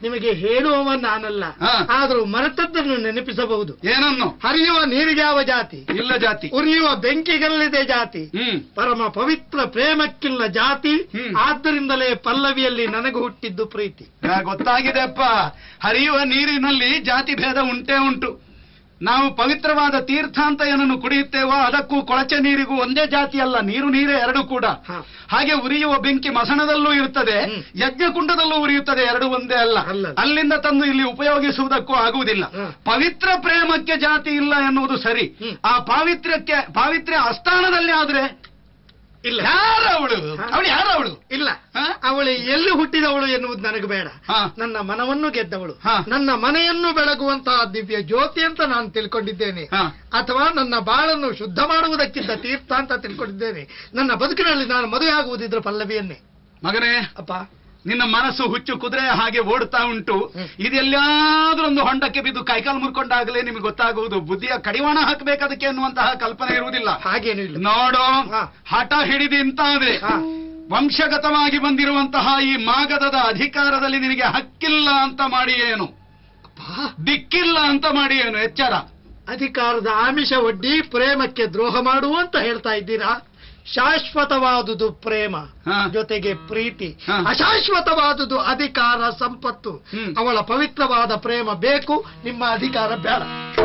ನಿಮಗೆ ಹೇಳುವವ ನಾನಲ್ಲ ಹಾ. ಆದ್ರೂ ಮರೆತದ್ದನ್ನು ನೆನಪಿಸಬಹುದು ಏನನ್ನು ಹರಿಯುವ ನೀರಿಗೆ ಯಾವ ಜಾತಿ ಇಲ್ಲ ಜಾತಿ ಉರಿಯುವ ಬೆಂಕಿಗಲ್ಲಿದೆ ಜಾತಿ ಹ್ಮ್ ಪರಮ ಪವಿತ್ರ ಪ್ರೇಮಕ್ಕಿಲ್ಲ ಜಾತಿ ಹ್ಮ್. ಆದ್ದರಿಂದಲೇ ಪಲ್ಲವಿಯಲ್ಲಿ ನನಗೆ ಹುಟ್ಟಿದ್ದು ಪ್ರೀತಿ ಯಾ, ಗೊತ್ತಾಗಿದೆ ಅಪ್ಪ ಹರಿಯುವ ನೀರಿನಲ್ಲಿ ಜಾತಿ ಭೇದ ಉಂಟೇ ಉಂಟು ನಾವು ಪವಿತ್ರವಾದ ತೀರ್ಥ ಅಂತ ಏನನ್ನು ಕುಡಿಯುತ್ತೇವೋ ಅದಕ್ಕೂ ಕೊಳಚೆ ನೀರಿಗೂ ಒಂದೇ ಜಾತಿ ಅಲ್ಲ ನೀರು ನೀರೇ ಎರಡು ಕೂಡ ಹಾ. ಹಾಗೆ ಉರಿಯುವ ಬೆಂಕಿ ಮಸಣದಲ್ಲೂ ಇರುತ್ತದೆ ಹ್ಮ್. ಯಜ್ಞಕುಂಡದಲ್ಲೂ ಉರಿಯುತ್ತದೆ ಎರಡು ಒಂದೇ ಅಲ್ಲ ಅಲ್ಲ. ಅಲ್ಲಿಂದ ತಂದು ಇಲ್ಲಿ ಉಪಯೋಗಿಸುವುದಕ್ಕೂ ಆಗುವುದಿಲ್ಲ ಹಾ. ಪವಿತ್ರ ಪ್ರೇಮಕ್ಕೆ ಜಾತಿ ಇಲ್ಲ ಎನ್ನುವುದು ಸರಿ ಹ್ಮ್. ಆ ಪಾವಿತ್ರ್ಯಕ್ಕೆ ಪಾವಿತ್ರ್ಯ ಅಸ್ಥಾನದಲ್ಲಿ ಆದ್ರೆ ಇಲ್ಲ ಯಾರವಳು ಹಾ. ಅವಳು ಯಾರವಳು ಇಲ್ಲ ಹಾ? ಅವಳು ಎಲ್ಲಿ ಹುಟ್ಟಿದವಳು ಎನ್ನುವುದು ನನಗೆ ಬೇಡ ಹಾ. ನನ್ನ ಮನವನ್ನು ಗೆದ್ದವಳು ಹಾ. ನನ್ನ ಮನೆಯನ್ನು ಬೆಳಗುವಂತಹ ದಿವ್ಯ ಜ್ಯೋತಿ ಅಂತ ನಾನು ತಿಳ್ಕೊಂಡಿದ್ದೇನೆ ಹಾ. ಅಥವಾ ನನ್ನ ಬಾಳನ್ನು ಶುದ್ಧ ಮಾಡುವುದಕ್ಕಿಂತ ತೀರ್ಥ ಅಂತ ತಿಳ್ಕೊಂಡಿದ್ದೇನೆ ನನ್ನ ಬದುಕಿನಲ್ಲಿ ನಾನು ಮದುವೆ ಆಗುವುದಿದ್ರ ಪಲ್ಲವಿಯನ್ನೇ ಮಗನೇ ಅಪ್ಪ ನಿನ್ನ ಮನಸ್ಸು ಹುಚ್ಚು ಕುದುರೆ ಹಾಗೆ ಓಡ್ತಾ ಉಂಟು ಹ್ಮ್. ಇದೆಲ್ಲಾದ್ರೂ ಒಂದು ಹೊಂಡಕ್ಕೆ ಬಿದ್ದು ಕೈಕಾಲು ಮುರ್ಕೊಂಡಾಗಲೇ ನಿಮಗೆ ಗೊತ್ತಾಗುವುದು ಬುದ್ಧಿಯ ಕಡಿವಾಣ ಹಾಕಬೇಕದಕ್ಕೆ ಅನ್ನುವಂತಹ ಕಲ್ಪನೆ ಇರುವುದಿಲ್ಲ ಹಾಗೇನು ಇಲ್ಲ ನೋಡು ಹಾ. ಹಠ ಹಿಡಿದಿಂತಾದ್ರೆ ಹಾ. ವಂಶಗತವಾಗಿ ಬಂದಿರುವಂತಹ ಈ ಮಾಗದದ ಅಧಿಕಾರದಲ್ಲಿ ನಿನಗೆ ಹಕ್ಕಿಲ್ಲ ಅಂತ ಮಾಡಿ ಏನು ದಿಕ್ಕಿಲ್ಲ ಅಂತ ಮಾಡಿ ಏನು ಎಚ್ಚರ ಅಧಿಕಾರದ ಆಮಿಷ ಒಡ್ಡಿ ಪ್ರೇಮಕ್ಕೆ ದ್ರೋಹ ಮಾಡುವ ಅಂತ ಹೇಳ್ತಾ ಇದ್ದೀರಾ ಶಾಶ್ವತವಾದುದು ಪ್ರೇಮ ಹಾ. ಜೊತೆಗೆ ಪ್ರೀತಿ ಹಾ. ಅಶಾಶ್ವತವಾದುದು ಅಧಿಕಾರ ಸಂಪತ್ತು ಹ್ಮ್. ಅವಳ ಪವಿತ್ರವಾದ ಪ್ರೇಮ ಬೇಕು ನಿಮ್ಮ ಅಧಿಕಾರ ಬೇಡ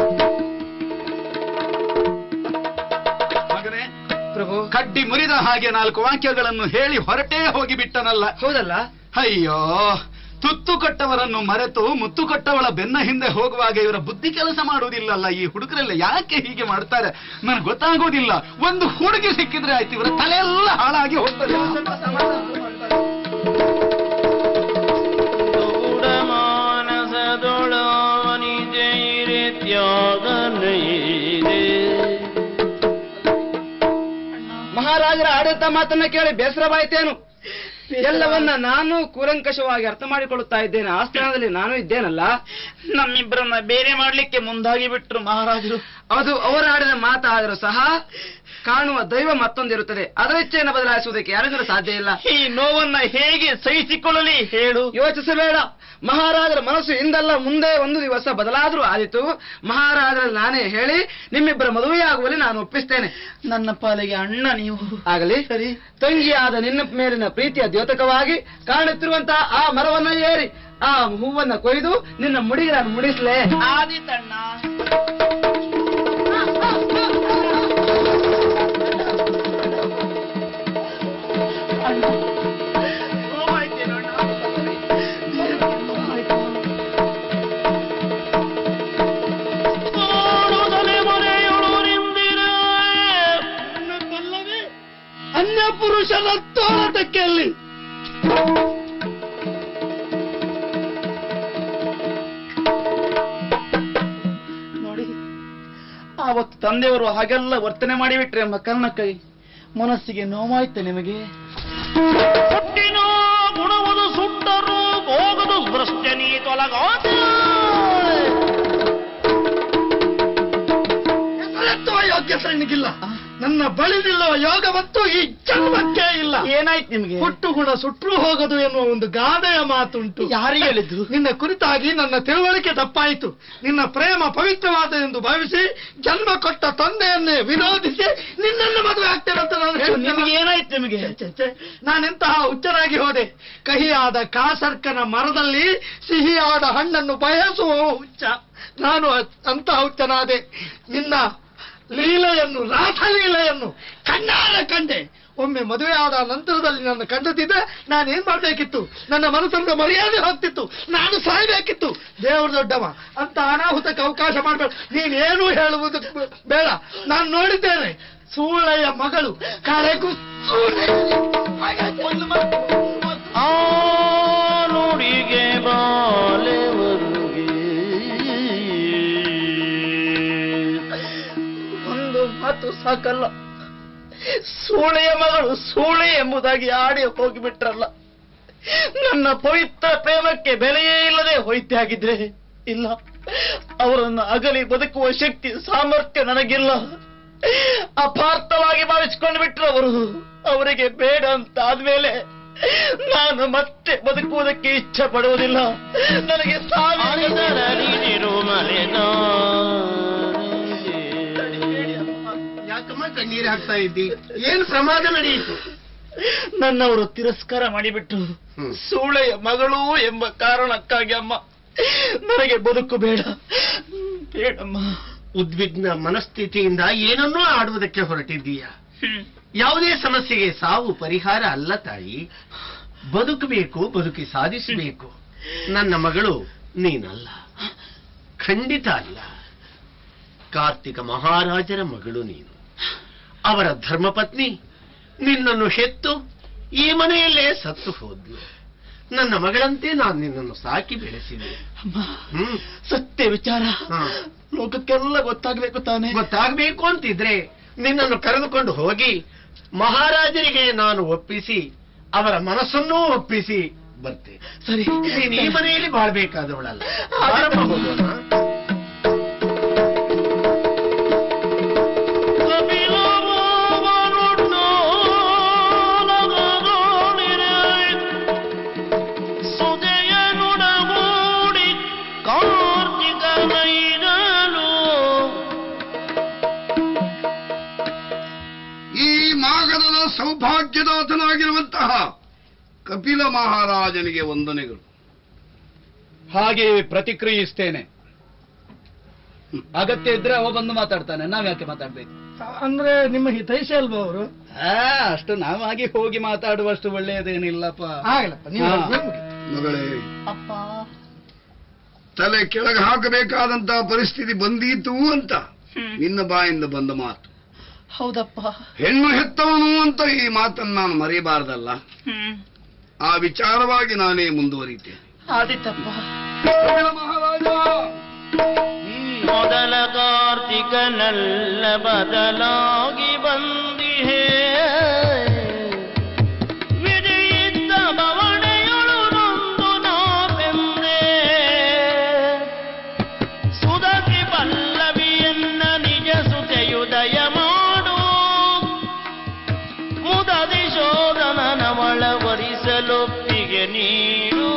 ಮಗನೇ ಪ್ರಭು ಕಡ್ಡಿ ಮುರಿದ ಹಾಗೆ ನಾಲ್ಕು ವಾಕ್ಯಗಳನ್ನು ಹೇಳಿ ಹೊರಟೇ ಹೋಗಿಬಿಟ್ಟನಲ್ಲ ಹೌದಲ್ಲ ಅಯ್ಯೋ ತುತ್ತು ಕೊಟ್ಟವರನ್ನು ಮರೆತು ಮುತ್ತು ಕೊಟ್ಟವಳ ಬೆನ್ನ ಹಿಂದೆ ಹೋಗುವಾಗ ಇವರ ಬುದ್ಧಿ ಕೆಲಸ ಮಾಡುವುದಿಲ್ಲಲ್ಲ ಈ ಹುಡುಗರೆಲ್ಲ ಯಾಕೆ ಹೀಗೆ ಮಾಡ್ತಾರೆ ನನಗೆ ಗೊತ್ತಾಗೋದಿಲ್ಲ ಒಂದು ಹುಡುಗಿ ಸಿಕ್ಕಿದ್ರೆ ಆಯ್ತು ಇವರ ತಲೆ ಎಲ್ಲ ಹಾಳಾಗಿ ಹೋಗ್ತದೆ ಮಾನಸದೊಳ ನಿಜೈರೆ ತ್ಯಾಗನೈರೆ ಮಹಾರಾಜರ ಆಡಳಿತ ಮಾತನ್ನ ಕೇಳಿ ಬೇಸರವಾಯ್ತೇನು ಎಲ್ಲವನ್ನ ನಾನು ಕೂಲಂಕಷವಾಗಿ ಅರ್ಥ ಮಾಡಿಕೊಳ್ಳುತ್ತಾ ಇದ್ದೇನೆ ಆ ಸ್ಥಾನದಲ್ಲಿ ನಾನು ಇದ್ದೇನಲ್ಲ ನಮ್ಮಿಬ್ಬರನ್ನ ಬೇರೆ ಮಾಡ್ಲಿಕ್ಕೆ ಮುಂದಾಗಿ ಬಿಟ್ರು ಮಹಾರಾಜರು ಅದು ಅವರ ಆಡಿದ ಮಾತಾದರೂ ಸಹ ಕಾಣುವ ದೈವ ಮತ್ತೊಂದಿರುತ್ತದೆ ಅದರ ಇಚ್ಛೆಯನ್ನು ಬದಲಾಯಿಸುವುದಕ್ಕೆ ಯಾರಿಗೂ ಸಾಧ್ಯ ಇಲ್ಲ ಈ ನೋವನ್ನ ಹೇಗೆ ಸಹಿಸಿಕೊಳ್ಳಲಿ ಹೇಳು ಯೋಚಿಸಬೇಡ ಮಹಾರಾಜರ ಮನಸ್ಸು ಇಂದಲ್ಲ ಮುಂದೆ ಒಂದು ದಿವಸ ಬದಲಾದರೂ ಆದಿತು ಮಹಾರಾಜರಲ್ಲಿ ನಾನೇ ಹೇಳಿ ನಿಮ್ಮಿಬ್ಬರ ಮದುವೆಯಾಗುವಲ್ಲಿ ನಾನು ಒಪ್ಪಿಸ್ತೇನೆ ನನ್ನ ಪಾಲಿಗೆ ಅಣ್ಣ ನೀವು ಆಗಲಿ ಸರಿ ತಂಗಿಯಾದ ನಿನ್ನ ಮೇಲಿನ ಪ್ರೀತಿಯ ದ್ಯೋತಕವಾಗಿ ಕಾಣುತ್ತಿರುವಂತಹ ಆ ಮರವನ್ನ ಏರಿ ಆ ಹೂವನ್ನ ಕೊಯ್ದು ನಿನ್ನ ಮುಡಿಗೆ ನಾನು ಮುಡಿಸ್ಲೇ ಆದಿತಣ್ಣ ಕಾಣುತ್ತಲೇ ಮನೆಯೊಳು ನಿಂದಿರ ಅನ್ಯ ಪುರುಷನ ತೋಳತಕ್ಕೆ ಅಲ್ಲಿ ನೋಡಿ ಆವತ್ತು ತಂದೆಯವರು ಹಾಗೆಲ್ಲ ವರ್ತನೆ ಮಾಡಿಬಿಟ್ರೆ ಎಂಬ ಕಾರಣಕ್ಕಾಗಿ ಮನಸ್ಸಿಗೆ ನೋವಾಯ್ತು ನಿಮಗೆ ಹುಟ್ಟಿನ ಗುಣವದು ಸುಟ್ಟರು ಹೋಗದು ಭ್ರಷ್ಟನಿ ತೊಲಗಾದ ಹೆಸರೆತ್ತುವ ಯೋಗ್ಯತೆ ನಿನಗಿಲ್ಲ ನನ್ನ ಬಳಿ ನಿಲ್ಲುವ ಯೋಗವಂತೂ ಈ ಜನ್ಮಕ್ಕೆ ಇಲ್ಲ ಏನಾಯ್ತು ನಿಮಗೆ ಹುಟ್ಟು ಗುಣ ಸುಟ್ರು ಹೋಗದು ಎನ್ನುವ ಒಂದು ಗಾದೆಯ ಮಾತುಂಟು ಯಾರಿಗೆ ಹೇಳಿದ್ರು ನಿನ್ನ ಕುರಿತಾಗಿ ನನ್ನ ತಿಳುವಳಿಕೆ ತಪ್ಪಾಯಿತು ನಿನ್ನ ಪ್ರೇಮ ಪವಿತ್ರವಾದ ಎಂದು ಭಾವಿಸಿ ಜನ್ಮ ಕೊಟ್ಟ ತಂದೆಯನ್ನೇ ವಿರೋಧಿಸಿ ನಿನ್ನನ್ನು ಮದುವೆ ಆಗ್ತೇನೆ ಅಂತ ನಾನು ನಿಮಗೆ ಹೇಳ್ತೇನೆ ಏನಾಯ್ತು ನಿಮಗೆ ಛೆ, ಛೆ, ನಾನೆಂತಹ ಹುಚ್ಚನಾಗಿ ಹೋದೆ ಕಹಿಯಾದ ಕಾಸರ್ಕನ ಮರದಲ್ಲಿ ಸಿಹಿಯಾದ ಹಣ್ಣನ್ನು ಬಯಸುವ ಹುಚ್ಚ ನಾನು ಅ- ಅಂತಹ ಹುಚ್ಚನಾದೆ ನಿನ್ನ ಲೀಲೆಯನ್ನು ರಾಸಲೀಲೆಯನ್ನು ಕಣ್ಣಾರ ಕಂಡೆ ಒಮ್ಮೆ ಮದುವೆ ಆದ ನಂತರದಲ್ಲಿ ನನ್ನ ಕಂಡದಿದ್ದೆ ನಾನೇನ್ ಮಾಡ್ಬೇಕಿತ್ತು ನನ್ನ ಮನಸ್ಸನ್ನು ಮರ್ಯಾದೆ ಹೋಗ್ತಿತ್ತು ನಾನು ಸಾಯ್ಬೇಕಿತ್ತು ದೇವರು ದೊಡ್ಡವ ಅಂತ ಅನಾಹುತಕ್ಕೆ ಅವಕಾಶ ಮಾಡಬೇಡ ನೀನೇನು ಹೇಳುವುದು ಬೇಡ ನಾನು ನೋಡಿದ್ದೇನೆ ಸೂಳೆಯ ಮಗಳು ಕರೆಗೂ ಸೂಳೆ. ಆ ನುಡಿಗೆ ಬಾಲೆವರುಗೆ ಒಂದು ಮಾತು ಸಾಕಲ್ಲ ಸೂಳೆಯ ಮಗಳು ಸೂಳೆ ಎಂಬುದಾಗಿ ಆಡಿ ಹೋಗಿಬಿಟ್ರಲ್ಲ ನನ್ನ ಪವಿತ್ರ ಪ್ರೇಮಕ್ಕೆ ಬೆಲೆಯೇ ಇಲ್ಲದೆ ಹೋಯ್ತೆ ಆಗಿದ್ರೆ ಇಲ್ಲ ಅವರನ್ನು ಅಗಲಿ ಬದುಕುವ ಶಕ್ತಿ ಸಾಮರ್ಥ್ಯ ನನಗಿಲ್ಲ ಅಪಾರ್ಥವಾಗಿ ಭಾವಿಸಿಕೊಂಡು ಬಿಟ್ರು ಅವರು ಅವರಿಗೆ ಬೇಡ ಅಂತ ಆದ್ಮೇಲೆ ನಾನು ಮತ್ತೆ ಬದುಕುವುದಕ್ಕೆ ಇಚ್ಛೆ ಪಡುವುದಿಲ್ಲ ನನಗೆ ಸಾವಿರ ಅಳಿದರಲಿದಿರು ಮಲೆದ ಯಾಕಮ್ಮ ಕಣ್ಣೀರು ಹಾಕ್ತಾ ಇದ್ದಿ ಏನ್ ಪ್ರಮಾದ ನಡೆಯಿತು ನನ್ನವರು ತಿರಸ್ಕಾರ ಮಾಡಿಬಿಟ್ಟು ಹ್ಮ್. ಸೂಳೆಯ ಮಗಳು ಎಂಬ ಕಾರಣಕ್ಕಾಗಿ ಅಮ್ಮ ನನಗೆ ಬದುಕು ಬೇಡ ಬೇಡಮ್ಮ ಉದ್ವಿಗ್ನ ಮನಸ್ಥಿತಿಯಿಂದ ಏನನ್ನೂ ಆಡುವುದಕ್ಕೆ ಹೊರಟಿದ್ದೀಯ ಯಾವುದೇ ಸಮಸ್ಯೆಗೆ ಸಾವು ಪರಿಹಾರ ಅಲ್ಲ ತಾಯಿ ಬದುಕಬೇಕು ಬದುಕಿ ಸಾಧಿಸಬೇಕು ನನ್ನ ಮಗಳು ನೀನಲ್ಲ ಖಂಡಿತ ಅಲ್ಲ ಕಾರ್ತಿಕ ಮಹಾರಾಜರ ಮಗಳು ನೀನು ಅವರ ಧರ್ಮಪತ್ನಿ ನಿನ್ನನ್ನು ಹೆತ್ತು ಈ ಮನೆಯಲ್ಲೇ ಸತ್ತು ಹೋದ್ಲು ನನ್ನ ಮಗಳಂತೆ ನಾನು ನಿನ್ನನ್ನು ಸಾಕಿ ಬೆಳೆಸಿದೆ ಅಮ್ಮ ಹ್ಮ್ ಸತ್ಯ ವಿಚಾರ ಹಾ. ಲೋಕಕ್ಕೆಲ್ಲ ಗೊತ್ತಾಗ್ಬೇಕು ತಾನೆ ಗೊತ್ತಾಗಬೇಕು ಅಂತಿದ್ರೆ ನಿನ್ನನ್ನು ಕರೆದುಕೊಂಡು ಹೋಗಿ ಮಹಾರಾಜರಿಗೆ ನಾನು ಒಪ್ಪಿಸಿ ಅವರ ಮನಸ್ಸನ್ನೂ ಒಪ್ಪಿಸಿ ಬರ್ತೇನೆ ಸರಿ ನೀನು ಈ ಮನೆಯಲ್ಲಿ ಬಾಳ್ಬೇಕಾದವಳಲ್ಲ ಬಾರಮ್ಮ ಹೋಗೋಣ ಸುದೆಯನುಡಗೂಡಿ ಕಾರ್ತಿಕ ಮೈದಲು ಈ ಮಾಗದನ ಸೌಭಾಗ್ಯದಾತನಾಗಿರುವಂತಹ ಕಪಿಲ ಮಹಾರಾಜನಿಗೆ ವಂದನೆಗಳು ಹಾಗೆ ಪ್ರತಿಕ್ರಿಯಿಸ್ತೇನೆ ಅಗತ್ಯ ಇದ್ರೆ ಅವ ಬಂದು ಮಾತಾಡ್ತಾನೆ ನಾವ್ ಯಾಕೆ ಮಾತಾಡ್ಬೇಕು ಅಂದ್ರೆ ನಿಮ್ಮ ಹಿತೈಷಿ ಅಲ್ವಾ ಅವರು ಆ, ಅಷ್ಟು ನಾವಾಗಿ ಹೋಗಿ ಮಾತಾಡುವಷ್ಟು ಒಳ್ಳೆಯದೇನಿಲ್ಲಪ್ಪ ಆಗಲಪ್ಪ ನೀವು ಹಾ. ನೀವು ಮುಗಿ. ಮಗಳೇ ಅಪ್ಪ ತಲೆ ಕೆಳಗೆ ಹಾಕಬೇಕಾದಂತಹ ಪರಿಸ್ಥಿತಿ ಬಂದೀತು ಅಂತ ನಿನ್ನ ಬಾಯಿಂದ ಬಂದ ಮಾತು ಹೌದಪ್ಪ ಹೆಣ್ಣು ಹೆತ್ತವನು ಅಂತ ಈ ಮಾತನ್ನು ನಾನು ಮರೆಯಬಾರದಲ್ಲ ಆ ವಿಚಾರವಾಗಿ ನಾನೇ ಮುಂದುವರಿತೇನೆ ಆದಿತ್ತಪ್ಪ ಕಪಿಲ ಮಹಾರಾಜ ಮೊದಲ ಕಾರ್ತಿಕನಲ್ಲ ಬದಲಾಗಿ ಬಂದಿಹೇ ವಿಧಿಯಿದ್ದ ಬವಣೆಯೊಳು ನೊಂದು ನಾವೆಂದೇ ಸುಧತಿ ಪಲ್ಲವಿಯನ್ನ ನಿಜ ಸುತೆಯುದಯ ಮಾಡು ಮುದದಿ ಶೋಧನನವಳ ವರಿಸಲೊಪ್ಪಿಗೆ ನೀಡು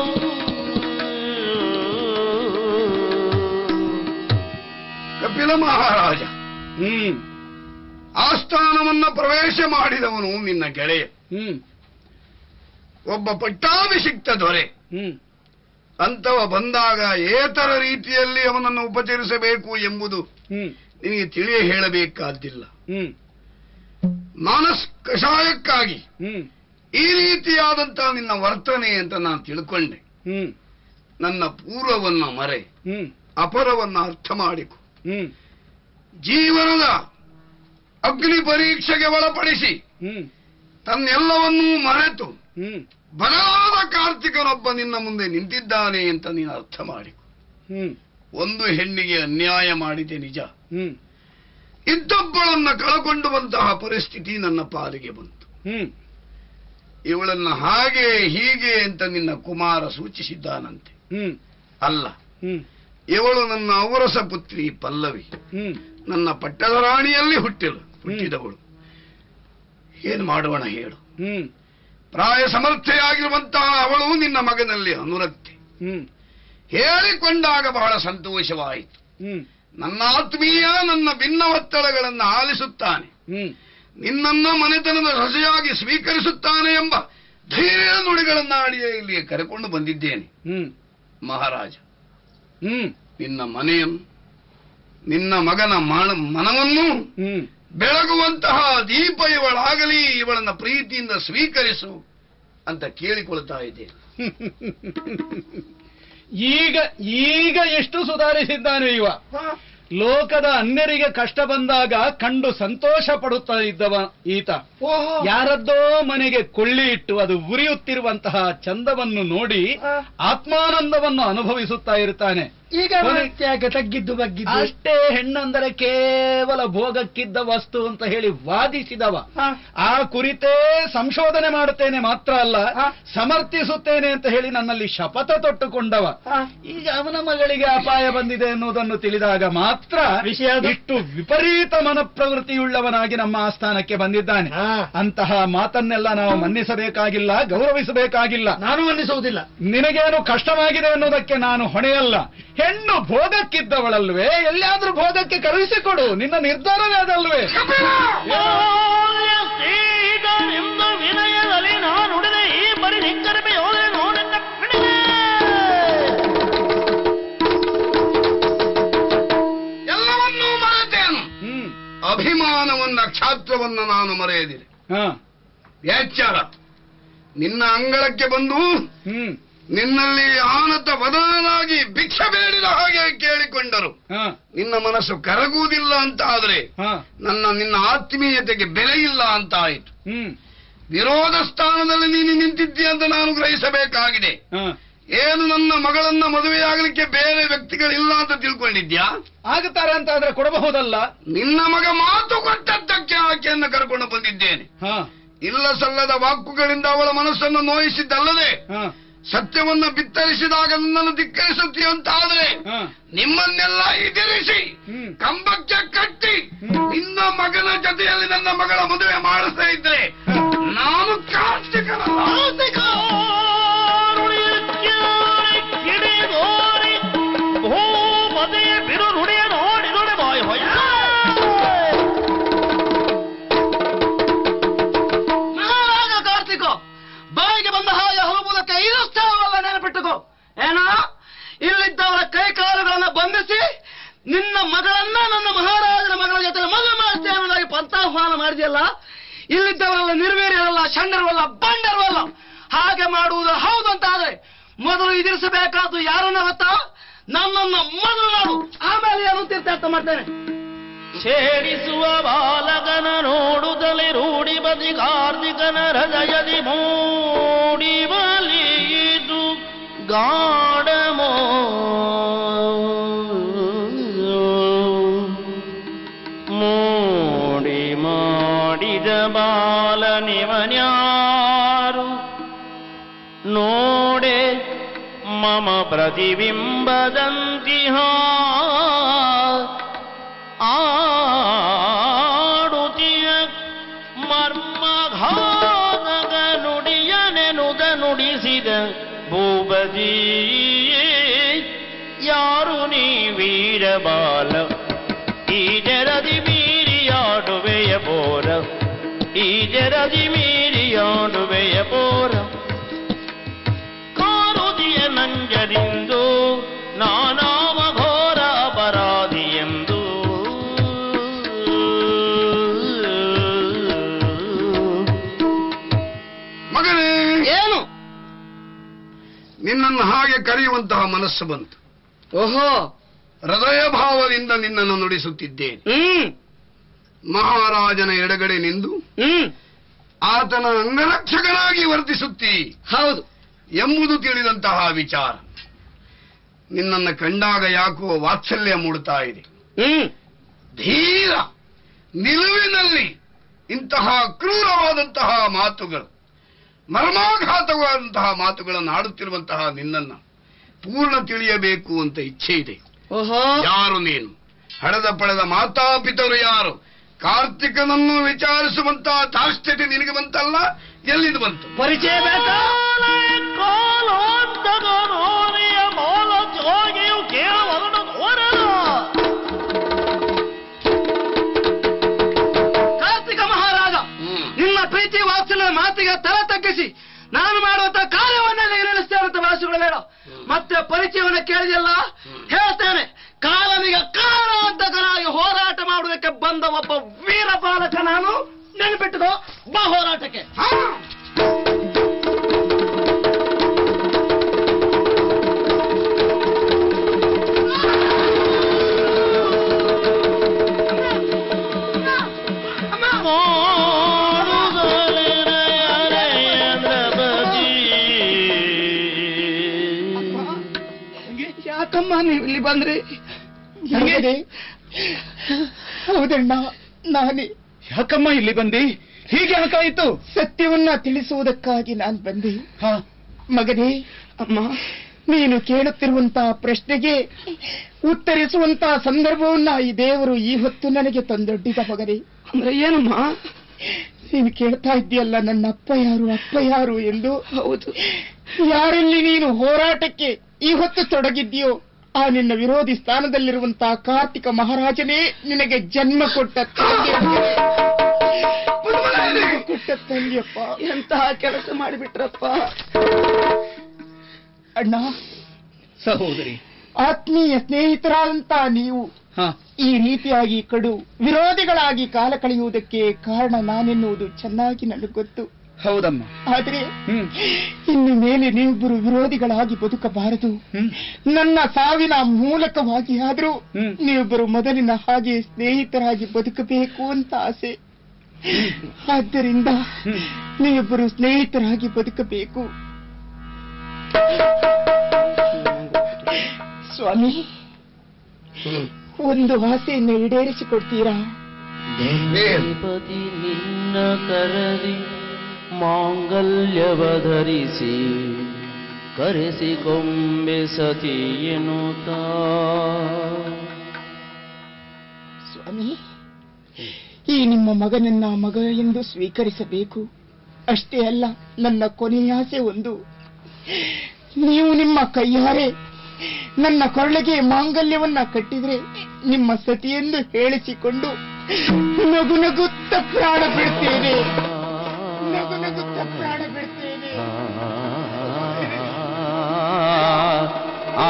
ಕಪಿಲ ಮಹಾರಾಜ ಹ್ಮ್ ಆಸ್ಥಾನವನ್ನ ಪ್ರವೇಶ ಮಾಡಿದವನು ನಿನ್ನ ಗೆಳೆಯ ಹ್ಮ್ ಒಬ್ಬ ಪಟ್ಟಾಭಿಷಿಕ್ತ ದೊರೆ ಹ್ಮ್ ಅಂತವ ಬಂದಾಗ ಏತರ ರೀತಿಯಲ್ಲಿ ಅವನನ್ನು ಉಪಚರಿಸಬೇಕು ಎಂಬುದು ಹ್ಮ್ ನಿನಗೆ ತಿಳಿಯ ಹೇಳಬೇಕಾದ್ದಿಲ್ಲ ಹ್ಮ್ ಮಾನಸ್ ಕಷಾಯಕ್ಕಾಗಿ ಹ್ಮ್ ಈ ರೀತಿಯಾದಂತಹ ನಿನ್ನ ವರ್ತನೆ ಅಂತ ನಾನು ತಿಳ್ಕೊಂಡೆ ಹ್ಮ್ ನನ್ನ ಪೂರ್ವವನ್ನ ಮರೆ ಹ್ಮ್ ಅಪರವನ್ನ ಅರ್ಥ ಮಾಡಿಕೊ ಹ್ಮ್ ಜೀವನದ ಅಗ್ನಿ ಪರೀಕ್ಷೆಗೆ ಒಳಪಡಿಸಿ ಹ್ಮ್ ತನ್ನೆಲ್ಲವನ್ನೂ ಮರೆತು ಹ್ಮ್ ಬಲವಾದ ಕಾರ್ತಿಕನೊಬ್ಬ ನಿನ್ನ ಮುಂದೆ ನಿಂತಿದ್ದಾನೆ ಅಂತ ನೀನು ಅರ್ಥ ಮಾಡಿಕೊ ಹ್ಮ್ ಒಂದು ಹೆಣ್ಣಿಗೆ ಅನ್ಯಾಯ ಮಾಡಿದೆ ನಿಜ ಹ್ಮ್ ಇದ್ದೊಬ್ಬಳನ್ನ ಕಳಕೊಂಡುವಂತಹ ಪರಿಸ್ಥಿತಿ ನನ್ನ ಪಾಲಿಗೆ ಬಂತು ಹ್ಮ್ ಇವಳನ್ನ ಹಾಗೆ ಹೀಗೆ ಅಂತ ನಿನ್ನ ಕುಮಾರ ಸೂಚಿಸಿದ್ದಾನಂತೆ ಹ್ಮ್ ಅಲ್ಲ ಹ್ಮ್ ಇವಳು ನನ್ನ ಔರಸ ಪುತ್ರಿ ಪಲ್ಲವಿ ಹ್ಮ್ ನನ್ನ ಪಟ್ಟದ ರಾಣಿಯಲ್ಲಿ ಹುಟ್ಟಿಳು ಹುಟ್ಟಿದವಳು ಏನು ಮಾಡೋಣ ಹೇಳು ಹ್ಮ್ ಪ್ರಾಯ ಸಮರ್ಥೆಯಾಗಿರುವಂತಹ ಅವಳು ನಿನ್ನ ಮಗನಲ್ಲಿ ಅನುರಕ್ತಿ ಹ್ಮ್ ಹೇಳಿಕೊಂಡಾಗ ಬಹಳ ಸಂತೋಷವಾಯಿತು ಹ್ಮ್ ನನ್ನ ಆತ್ಮೀಯ ನನ್ನ ಭಿನ್ನ ಒತ್ತಡಗಳನ್ನು ಆಲಿಸುತ್ತಾನೆ ಹ್ಮ್ ನಿನ್ನನ್ನ ಮನೆತನದ ಸೊಸೆಯಾಗಿ ಸ್ವೀಕರಿಸುತ್ತಾನೆ ಎಂಬ ಧೈರ್ಯ ನುಡಿಗಳನ್ನಾಡಿಯೇ ಇಲ್ಲಿಗೆ ಕರೆಕೊಂಡು ಬಂದಿದ್ದೇನೆ ಹ್ಮ್ ಮಹಾರಾಜ ಹ್ಮ್ ನಿನ್ನ ಮನೆಯನ್ನು ನಿನ್ನ ಮಗನ ಮಾನ- ಮನವನ್ನು ಹ್ಮ್ ಬೆಳಗುವಂತಹ ದೀಪ ಇವಳಾಗಲಿ ಇವಳನ್ನ ಪ್ರೀತಿಯಿಂದ ಸ್ವೀಕರಿಸು ಅಂತ ಕೇಳಿಕೊಳ್ತಾ ಇದ್ದೇನೆ ಈಗ ಈಗ ಎಷ್ಟು ಸುಧಾರಿಸಿದ್ದಾನೆ ಇವ ಲೋಕದ ಅನ್ಯರಿಗೆ ಕಷ್ಟ ಬಂದಾಗ ಕಂಡು ಸಂತೋಷ ಪಡುತ್ತಾ ಇದ್ದವ ಈತ ಓಹೋ ಯಾರದ್ದೋ ಮನೆಗೆ ಕೊಳ್ಳಿ ಇಟ್ಟು ಅದು ಉರಿಯುತ್ತಿರುವಂತಹ ಚಂದವನ್ನು ನೋಡಿ ಆತ್ಮಾನಂದವನ್ನು ಅನುಭವಿಸುತ್ತಾ ಇರ್ತಾನೆ ಈಗ ಯಾಕೆ ತಗ್ಗಿದ್ದು ಬಗ್ಗಿದ್ದು ಅಷ್ಟೇ ಹೆಣ್ಣಂದರೆ ಕೇವಲ ಭೋಗಕ್ಕಿದ್ದ ವಸ್ತು ಅಂತ ಹೇಳಿ ವಾದಿಸಿದವ ಹಾ. ಆ ಕುರಿತೇ ಸಂಶೋಧನೆ ಮಾಡುತ್ತೇನೆ ಮಾತ್ರ ಅಲ್ಲ ಹಾ. ಸಮರ್ಥಿಸುತ್ತೇನೆ ಅಂತ ಹೇಳಿ ನನ್ನಲ್ಲಿ ಶಪಥ ತೊಟ್ಟುಕೊಂಡವ ಹಾ. ಈಗ ಅವನ ಮಗಳಿಗೆ ಅಪಾಯ ಬಂದಿದೆ ಎನ್ನುವುದನ್ನು ತಿಳಿದಾಗ ಮಾತ್ರ ವಿಷಯ ಅದು? ಇಷ್ಟು ವಿಪರೀತ ಮನಪ್ರವೃತ್ತಿಯುಳ್ಳವನಾಗಿ ನಮ್ಮ ಆಸ್ಥಾನಕ್ಕೆ ಬಂದಿದ್ದಾನೆ ಹಾ. ಅಂತಹ ಮಾತನ್ನೆಲ್ಲ ನಾವು ಮನ್ನಿಸಬೇಕಾಗಿಲ್ಲ ಗೌರವಿಸಬೇಕಾಗಿಲ್ಲ ನಾನು ಮನ್ನಿಸುವುದಿಲ್ಲ ನಿನಗೇನು ಕಷ್ಟವಾಗಿದೆ ಅನ್ನೋದಕ್ಕೆ ನಾನು ಹೊಣೆಯಲ್ಲ ಹೆಣ್ಣು ಭೋಗಕ್ಕಿದ್ದವಳಲ್ವೇ ಎಲ್ಲಿಯಾದ್ರೂ ಭೋಗಕ್ಕೆ ಕಳುಹಿಸಿಕೊಡು ನಿನ್ನ ನಿರ್ಧಾರವೇ ಅದಲ್ವೇ ಬಾಲ್ಯ ಸ್ನೇಹಿತನೆಂದು ವಿನಯದಲ್ಲಿ ನಾನುಡಿದೆ ಈ ಬರಿ ನಿಕ್ಕರಮೆ ಹೋದರೆ ನೋಡನ್ನ ಬಿಡಿದೆ ಎಲ್ಲವನ್ನೂ ಮರೆತೇನು ಹ್ಮ್ ಅಭಿಮಾನವನ್ನ ಕ್ಷಾತ್ರವನ್ನ ನಾನು ಮರೆಯದಿರಿ ಹಾ ಎಚ್ಚರ ನಿನ್ನ ಅಂಗಳಕ್ಕೆ ಬಂದು ಹ್ಮ್ ನಿನ್ನಲ್ಲಿ ಆನತ ವದನಾಗಿ ಭಿಕ್ಷೆ ಬೇಡಿದ ಹಾಗೆ ಕೇಳಿಕೊಂಡರು ಹಾ ನಿನ್ನ ಮನಸ್ಸು ಕರಗುವುದಿಲ್ಲ ಅಂತ ಆದ್ರೆ ಹಾ ನನ್ನ ನಿನ್ನ ಆತ್ಮೀಯತೆಗೆ ಬೆಲೆ ಇಲ್ಲ ಅಂತ ಆಯಿತು ಹ್ಮ್ ವಿರೋಧ ಸ್ಥಾನದಲ್ಲಿ ನೀನು ನಿಂತಿದ್ದೀಯ ಅಂತ ನಾನು ಗ್ರಹಿಸಬೇಕಾಗಿದೆ ಹಾ ಏನು ನನ್ನ ಮಗಳನ್ನ ಮದುವೆಯಾಗಲಿಕ್ಕೆ ಬೇರೆ ವ್ಯಕ್ತಿಗಳಿಲ್ಲ ಅಂತ ತಿಳ್ಕೊಂಡಿದ್ಯಾ ಆಗುತ್ತಾರೆ ಅಂತ ಆದ್ರೆ ಕೊಡಬಹುದಲ್ಲ ನಿನ್ನ ಮಗ ಮಾತು ಕೊಟ್ಟದ್ದಕ್ಕೆ ಆಕೆಯನ್ನು ಕರ್ಕೊಂಡು ಬಂದಿದ್ದೇನೆ ಹಾ ಇಲ್ಲ ಸಲ್ಲದ ವಾಕುಗಳಿಂದ ಅವಳ ಮನಸ್ಸನ್ನು ನೋಯಿಸಿದ್ದಲ್ಲದೆ ಹಾ ಸತ್ಯವನ್ನ ಬಿತ್ತರಿಸಿದಾಗ ನನ್ನನ್ನು ಧಿಕ್ಕರಿಸುತ್ತೀಯ ಅಂತ ಆದ್ರೆ ಹಾ ನಿಮ್ಮನ್ನೆಲ್ಲ ಎದುರಿಸಿ ಹ್ಮ್. ಕಂಬಕ್ಕೆ ಕಟ್ಟಿ ನಿನ್ನ ಮಗನ ಜೊತೆಯಲ್ಲಿ ನನ್ನ ಮಗಳ ಮದುವೆ ಮಾಡಿಸ್ತಾ ಇದ್ರೆ ನಾನು ಕಾರ್ತಿಕನಲ್ಲ ಕಿಡಿದೋರಿ ಭೂಪತಿಯ ಬಿರು ನುಡಿಯ ನೋಡಿ ನೋಡಿ ಬಾಯ್ ಹೊಯ್ಯ ಮಹಾರಾಜ ಕಾರ್ತಿಕೋ ಬಾಯಿಗೆ ಬಂದ ಹಾಗೆ ಹೋಗುವುದಕ್ಕೆ ಇದು ಸ್ಥಳವಲ್ಲ ನೆನಪಿಟ್ಟುಕೋ ಏನ ಇಲ್ಲಿದ್ದವರ ಕೈ ಕಾಲುಗಳನ್ನ ಬಂಧಿಸಿ ನಿನ್ನ ಮಗಳನ್ನ ನನ್ನ ಮಹಾರಾಜನ ಮಗಳ ಜೊತೆ ಮದುವೆ ಮಾಡ್ತೇನೆ ಅನ್ನೋದಾಗಿ ಪಂಥಾಹ್ವಾನ ಮಾಡಿದೆಯಲ್ಲ ಇಲ್ಲಿದ್ದವರೆಲ್ಲ ನಿರ್ವೀರ್ಯರಲ್ಲ ಷಂಡರವಲ್ಲ ಬಂಡರವಲ್ಲ ಹಾಗೆ ಮಾಡುವುದು ಹೌದು ಅಂತ ಆದ್ರೆ ಮೊದಲು ಎದುರಿಸಬೇಕಾದ್ದು ಯಾರನ್ನ ಗೊತ್ತಾ ನನ್ನನ್ನ ಮೊದಲು ಮಾಡು ಆಮೇಲೆ ಏನು ತೀರ್ಥಾರ್ಥ ಮಾಡ್ತೇನೆ ಛೇಡಿಸುವ ಬಾಲಕನ ನೋಡುತ್ತಲೇ ರೂಢಿ ಬದಿ ಕಾರ್ತಿಕನ ಹೃದಯದಿ ಮೂಡಿ ಬಲಿಯಿದು ಗಾಢಮೋ ಮೂಡಿ ಮಾಡಿದ ಬಾಲನಿವನ್ಯಾರು ನೋಡೆ ಮಮ ಪ್ರತಿಬಿಂಬದಂತಿಹ ಆಡುತಿಯ ಮರ್ಮಘಾತಕ ನುಡಿಯ ನೆನುದ ನುಡಿಸಿದ ಭೂಪತಿ ಯಾರು ನೀ ವೀರಬಾಲ ಈ ಜರದಿ ಮೀರಿಯಾಡುವೆಯ ಬೋರ ಈ ಜರದಿ ಮೀರಿಯಾಡುವೆಯ ಬೋರ ಕಾರುದಿಯ ನಂಜರಿಂದು ನಾನಾವ ಘೋರ ಅಪರಾಧಿ ಎಂದು ಮಗನೇ ಏನು ನಿನ್ನನ್ನು ಹಾಗೆ ಕರೆಯುವಂತಹ ಮನಸ್ಸು ಬಂತು ಓಹೋ ಹೃದಯ ಭಾವದಿಂದ ನಿನ್ನನ್ನು ನುಡಿಸುತ್ತಿದ್ದೇನೆ ಹ್ಮ್ ಮಹಾರಾಜನ ಎಡಗಡೆ ನಿಂದು ಹ್ಮ್ ಆತನ ಅಂಗರಕ್ಷಕನಾಗಿ ವರ್ತಿಸುತ್ತೀ ಹೌದು ಎಂಬುದು ತಿಳಿದಂತಹ ವಿಚಾರ ನಿನ್ನನ್ನು ಕಂಡಾಗ ಯಾಕೋ ವಾತ್ಸಲ್ಯ ಮೂಡುತ್ತಾ ಇದೆ ಹ್ಮ್ ಧೀರ ನಿಲುವಿನಲ್ಲಿ ಇಂತಹ ಕ್ರೂರವಾದಂತಹ ಮಾತುಗಳು ಮರ್ಮಾಘಾತವಾದಂತಹ ಮಾತುಗಳನ್ನು ಆಡುತ್ತಿರುವಂತಹ ನಿನ್ನನ್ನ ಪೂರ್ಣ ತಿಳಿಯಬೇಕು ಅಂತ ಇಚ್ಛೆ ಇದೆ ಓಹೋ ಯಾರು ನೀನು ಹಳೆದ ಪಡೆದ ಮಾತಾಪಿತರು ಯಾರು ಕಾರ್ತಿಕನನ್ನು ವಿಚಾರಿಸುವಂತಹ ದಾಷ್ಟ್ಯತೆ ನಿನಗೆ ಬಂತಲ್ಲ ಎಲ್ಲಿಂದ ಬಂತು ಪರಿಚಯ ಬೇಕಾ ಕಾಲೋತ್ತದ ನೋರಿಯ ಮೌಲ ಜೋಗಿಯು ಕೇಳವರನು ನೋಡಲು ಕಾರ್ತಿಕ ಮಹಾರಾಜ ನಿನ್ನ ಪ್ರೀತಿ ವಾತ್ಸಲ್ಯ ಮಾತಿಗೆ ತಲೆ ತಗ್ಗಿಸಿ ನಾನು ಮಾಡುವಂತ ಕಾರ್ಯವನ್ನೆಲ್ಲ ನಿರ್ವಹಿಸ್ತೇನೆ ಅಂತ ಭಾಷೆಗಳೇಳ ಮತ್ತೆ ಪರಿಚಯವನ್ನ ಕೇಳಿದೆಲ್ಲ ಹೇಳ್ತೇನೆ ಕಾಲನಿಗೆ ಕಾರಾಂತಕನಾಗಿ ಹೋರಾಟ ಮಾಡುವುದಕ್ಕೆ ಬಂದ ಒಬ್ಬ ವೀರ ಬಾಲಕ ನಾನು ನೆನಪಿಟ್ಟುಕೋ ಬಾ ಹೋರಾಟಕ್ಕೆ ಯಾಕಮ್ಮ ನೀ ನೀವು ಇಲ್ಲಿ ಬಂದ್ರಿ ಮಗನೇ, ಹೌದಣ್ಣ ನಾನೇ ಯಾಕಮ್ಮ ಇಲ್ಲಿ ಬಂದಿ ಹೀಗೆ ಯಾಕಾಯಿತು ಸತ್ಯವನ್ನ ತಿಳಿಸುವುದಕ್ಕಾಗಿ ನಾನು ಬಂದೆ ಹಾ ಮಗನೇ ಅಮ್ಮ ನೀನು ಕೇಳುತ್ತಿರುವಂತಹ ಪ್ರಶ್ನೆಗೆ ಉತ್ತರಿಸುವಂತಹ ಸಂದರ್ಭವನ್ನ ಈ ದೇವರು ಈ ಹೊತ್ತು ನನಗೆ ತಂದೊಡ್ಡಿದ ಮಗನೇ ಅಂದ್ರೆ ಏನಮ್ಮ ನೀನು ಕೇಳ್ತಾ ಇದ್ದೀಯಲ್ಲ ನನ್ನ ಅಪ್ಪ ಯಾರು ಅಪ್ಪ ಯಾರು ಎಂದು ಹೌದು ಯಾರಲ್ಲಿ ನೀನು ಹೋರಾಟಕ್ಕೆ ಈ ಹೊತ್ತು ತೊಡಗಿದ್ದೀಯೋ ಆ ನಿನ್ನ ವಿರೋಧಿ ಸ್ಥಾನದಲ್ಲಿರುವಂತಹ ಕಾರ್ತಿಕ ಮಹಾರಾಜನೇ ನಿನಗೆ ಜನ್ಮ ಕೊಟ್ಟ ತಂದೆ ಮಗನೇ. ಜನ್ಮ ಕೊಟ್ಟ ತಂದೆಯಪ್ಪ ಎಂತಹ ಕೆಲಸ ಮಾಡಿಬಿಟ್ರಪ್ಪ ಅಣ್ಣ ಸಹೋದರಿ ಆತ್ಮೀಯ ಸ್ನೇಹಿತರಾದಂತ ನೀವು ಹಾ ಈ ರೀತಿಯಾಗಿ ಕಡು ವಿರೋಧಿಗಳಾಗಿ ಕಾಲ ಕಳೆಯುವುದಕ್ಕೆ ಕಾರಣ ನಾನೆನ್ನುವುದು ಚೆನ್ನಾಗಿ ನನಗೆ ಗೊತ್ತು ಹೌದಮ್ಮ ಆದರೆ ಹ್ಮ್ ಇನ್ನು ಮೇಲೆ ನೀವಿಬ್ಬರು ವಿರೋಧಿಗಳಾಗಿ ಬದುಕಬಾರದು ಹ್ಮ್ ನನ್ನ ಸಾವಿನ ಮೂಲಕವಾಗಿ ಆದರೂ ಹ್ಮ್. ನೀವಿಬ್ಬರು ಮೊದಲಿನ ಹಾಗೆ ಸ್ನೇಹಿತರಾಗಿ ಬದುಕಬೇಕು ಅಂತ ಆಸೆ ಆದ್ದರಿಂದ ಹ್ಮ್. ನೀವಿಬ್ಬರು ಸ್ನೇಹಿತರಾಗಿ ಬದುಕಬೇಕು ಸ್ವಾಮಿ ಒಂದು ಆಸೆಯನ್ನು ಈಡೇರಿಸಿಕೊಡ್ತೀರಾ ಧರ್ಮಪತಿ ನಿನ್ನ ಕರದಿ ಮಾಂಗಲ್ಯವಧರಿಸಿ ಕರೆಸಿಕೊಂಬೆ ಸತಿ ಎನ್ನುತ್ತಾ ಸ್ವಾಮಿ ಈ ನಿಮ್ಮ ಮಗನನ್ನ ಮಗ ಎಂದು ಸ್ವೀಕರಿಸಬೇಕು ಅಷ್ಟೇ ಅಲ್ಲ ನನ್ನ ಕೊನೆಯ ಆಸೆ ಒಂದು ನೀವು ನಿಮ್ಮ ಕೈಯಾರೆ ನನ್ನ ಕೊರಳಿಗೆ ಮಾಂಗಲ್ಯವನ್ನ ಕಟ್ಟಿದ್ರೆ ನಿಮ್ಮ ಸತಿಯೆಂದು ಹೇಳಿಸಿಕೊಂಡು ನಗು ನಗುತ್ತ ಪ್ರಾಣ ಬಿಡ್ತೇನೆ ನಗು ನಗುತ್ತ ಪ್ರಾಣ ಬಿಡ್ತೇನೆ ಆ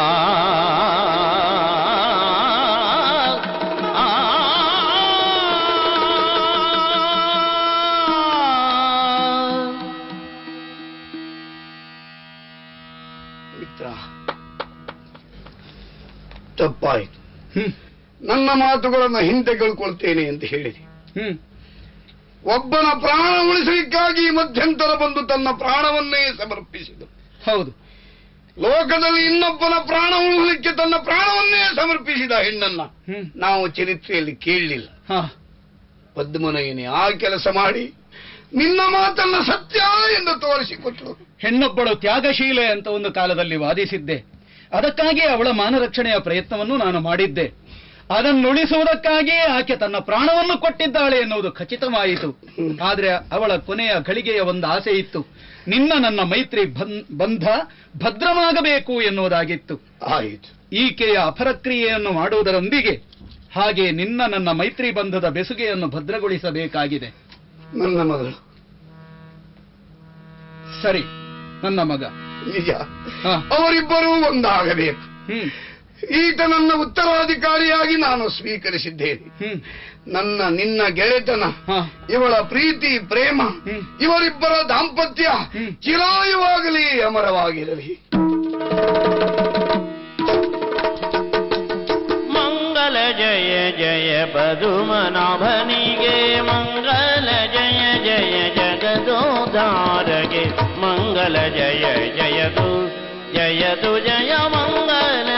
ಮಿತ್ರ ತಪ್ಪಾಯಿತು ಹ್ಮ್ ನನ್ನ ಮಾತುಗಳನ್ನು ಹಿಂತೆಗೆದುಕೊಳ್ತೇನೆ ಅಂತ ಹೇಳಿದೆ ಹ್ಮ್ ಒಬ್ಬನ ಪ್ರಾಣ ಉಳಿಸಲಿಕ್ಕಾಗಿ ಮಧ್ಯಂತರ ಬಂದು ತನ್ನ ಪ್ರಾಣವನ್ನೇ ಸಮರ್ಪಿಸಿದ ಹೌದು ಲೋಕದಲ್ಲಿ ಇನ್ನೊಬ್ಬನ ಪ್ರಾಣ ಉಳಿಸಲಿಕ್ಕೆ ತನ್ನ ಪ್ರಾಣವನ್ನೇ ಸಮರ್ಪಿಸಿದ ಹೆಣ್ಣನ್ನ ಹ್ಮ್ ನಾವು ಚರಿತ್ರೆಯಲ್ಲಿ ಕೇಳಲಿಲ್ಲ ಹಾ ಪದ್ಮನಯನಿ ಆ ಕೆಲಸ ಮಾಡಿ ನಿನ್ನ ಮಾತನ್ನ ಸತ್ಯ ಎಂದು ತೋರಿಸಿಕೊಟ್ಟಳು ಹೆಣ್ಣೊಬ್ಬಳು ತ್ಯಾಗಶೀಲೆ ಅಂತ ಒಂದು ಕಾಲದಲ್ಲಿ ವಾದಿಸಿದ್ದೆ ಅದಕ್ಕಾಗಿ ಅವಳ ಮಾನರಕ್ಷಣೆಯ ಪ್ರಯತ್ನವನ್ನು ನಾನು ಮಾಡಿದ್ದೆ ಅದನ್ನುಳಿಸುವುದಕ್ಕಾಗಿ ಆಕೆ ತನ್ನ ಪ್ರಾಣವನ್ನು ಕೊಟ್ಟಿದ್ದಾಳೆ ಎನ್ನುವುದು ಖಚಿತವಾಯಿತು ಆದ್ರೆ ಅವಳ ಕೊನೆಯ ಘಳಿಗೆಯ ಒಂದು ಆಸೆ ಇತ್ತು ನಿನ್ನ ನನ್ನ ಮೈತ್ರಿ ಬಂ- ಬಂಧ ಭದ್ರವಾಗಬೇಕು ಎನ್ನುವುದಾಗಿತ್ತು ಆಯಿತು ಈಕೆಯ ಅಪರಕ್ರಿಯೆಯನ್ನು ಮಾಡುವುದರೊಂದಿಗೆ ಹಾಗೆ ನಿನ್ನ ನನ್ನ ಮೈತ್ರಿ ಬಂಧದ ಬೆಸುಗೆಯನ್ನು ಭದ್ರಗೊಳಿಸಬೇಕಾಗಿದೆ ನನ್ನ ಮಗಳು ಸರಿ ನನ್ನ ಮಗ ನಿಜ ಹಾ. ಅವರಿಬ್ಬರೂ ಒಂದಾಗಬೇಕು ಹ್ಮ್ ಈತ ನನ್ನ ಉತ್ತರಾಧಿಕಾರಿಯಾಗಿ ನಾನು ಸ್ವೀಕರಿಸಿದ್ದೇನೆ ಹ್ಮ್ ನನ್ನ ನಿನ್ನ ಗೆಳೆತನ ಹಾ ಇವಳ ಪ್ರೀತಿ ಪ್ರೇಮ ಹ್ಮ್. ಇವರಿಬ್ಬರ ದಾಂಪತ್ಯ ಹ್ಮ್. ಚಿರಾಯುವಾಗಲಿ ಅಮರವಾಗಿರಲಿ ಮಂಗಲ ಜಯ ಜಯ ಪದುಮನಾಭನಿಗೆ ಮಂಗಲ ಜಯ ಜಯ ಜಗದೋಧಾರಗೆ ಮಂಗಲ ಜಯ ಜಯದು ಜಯದು ಜಯ ಮಂಗಲ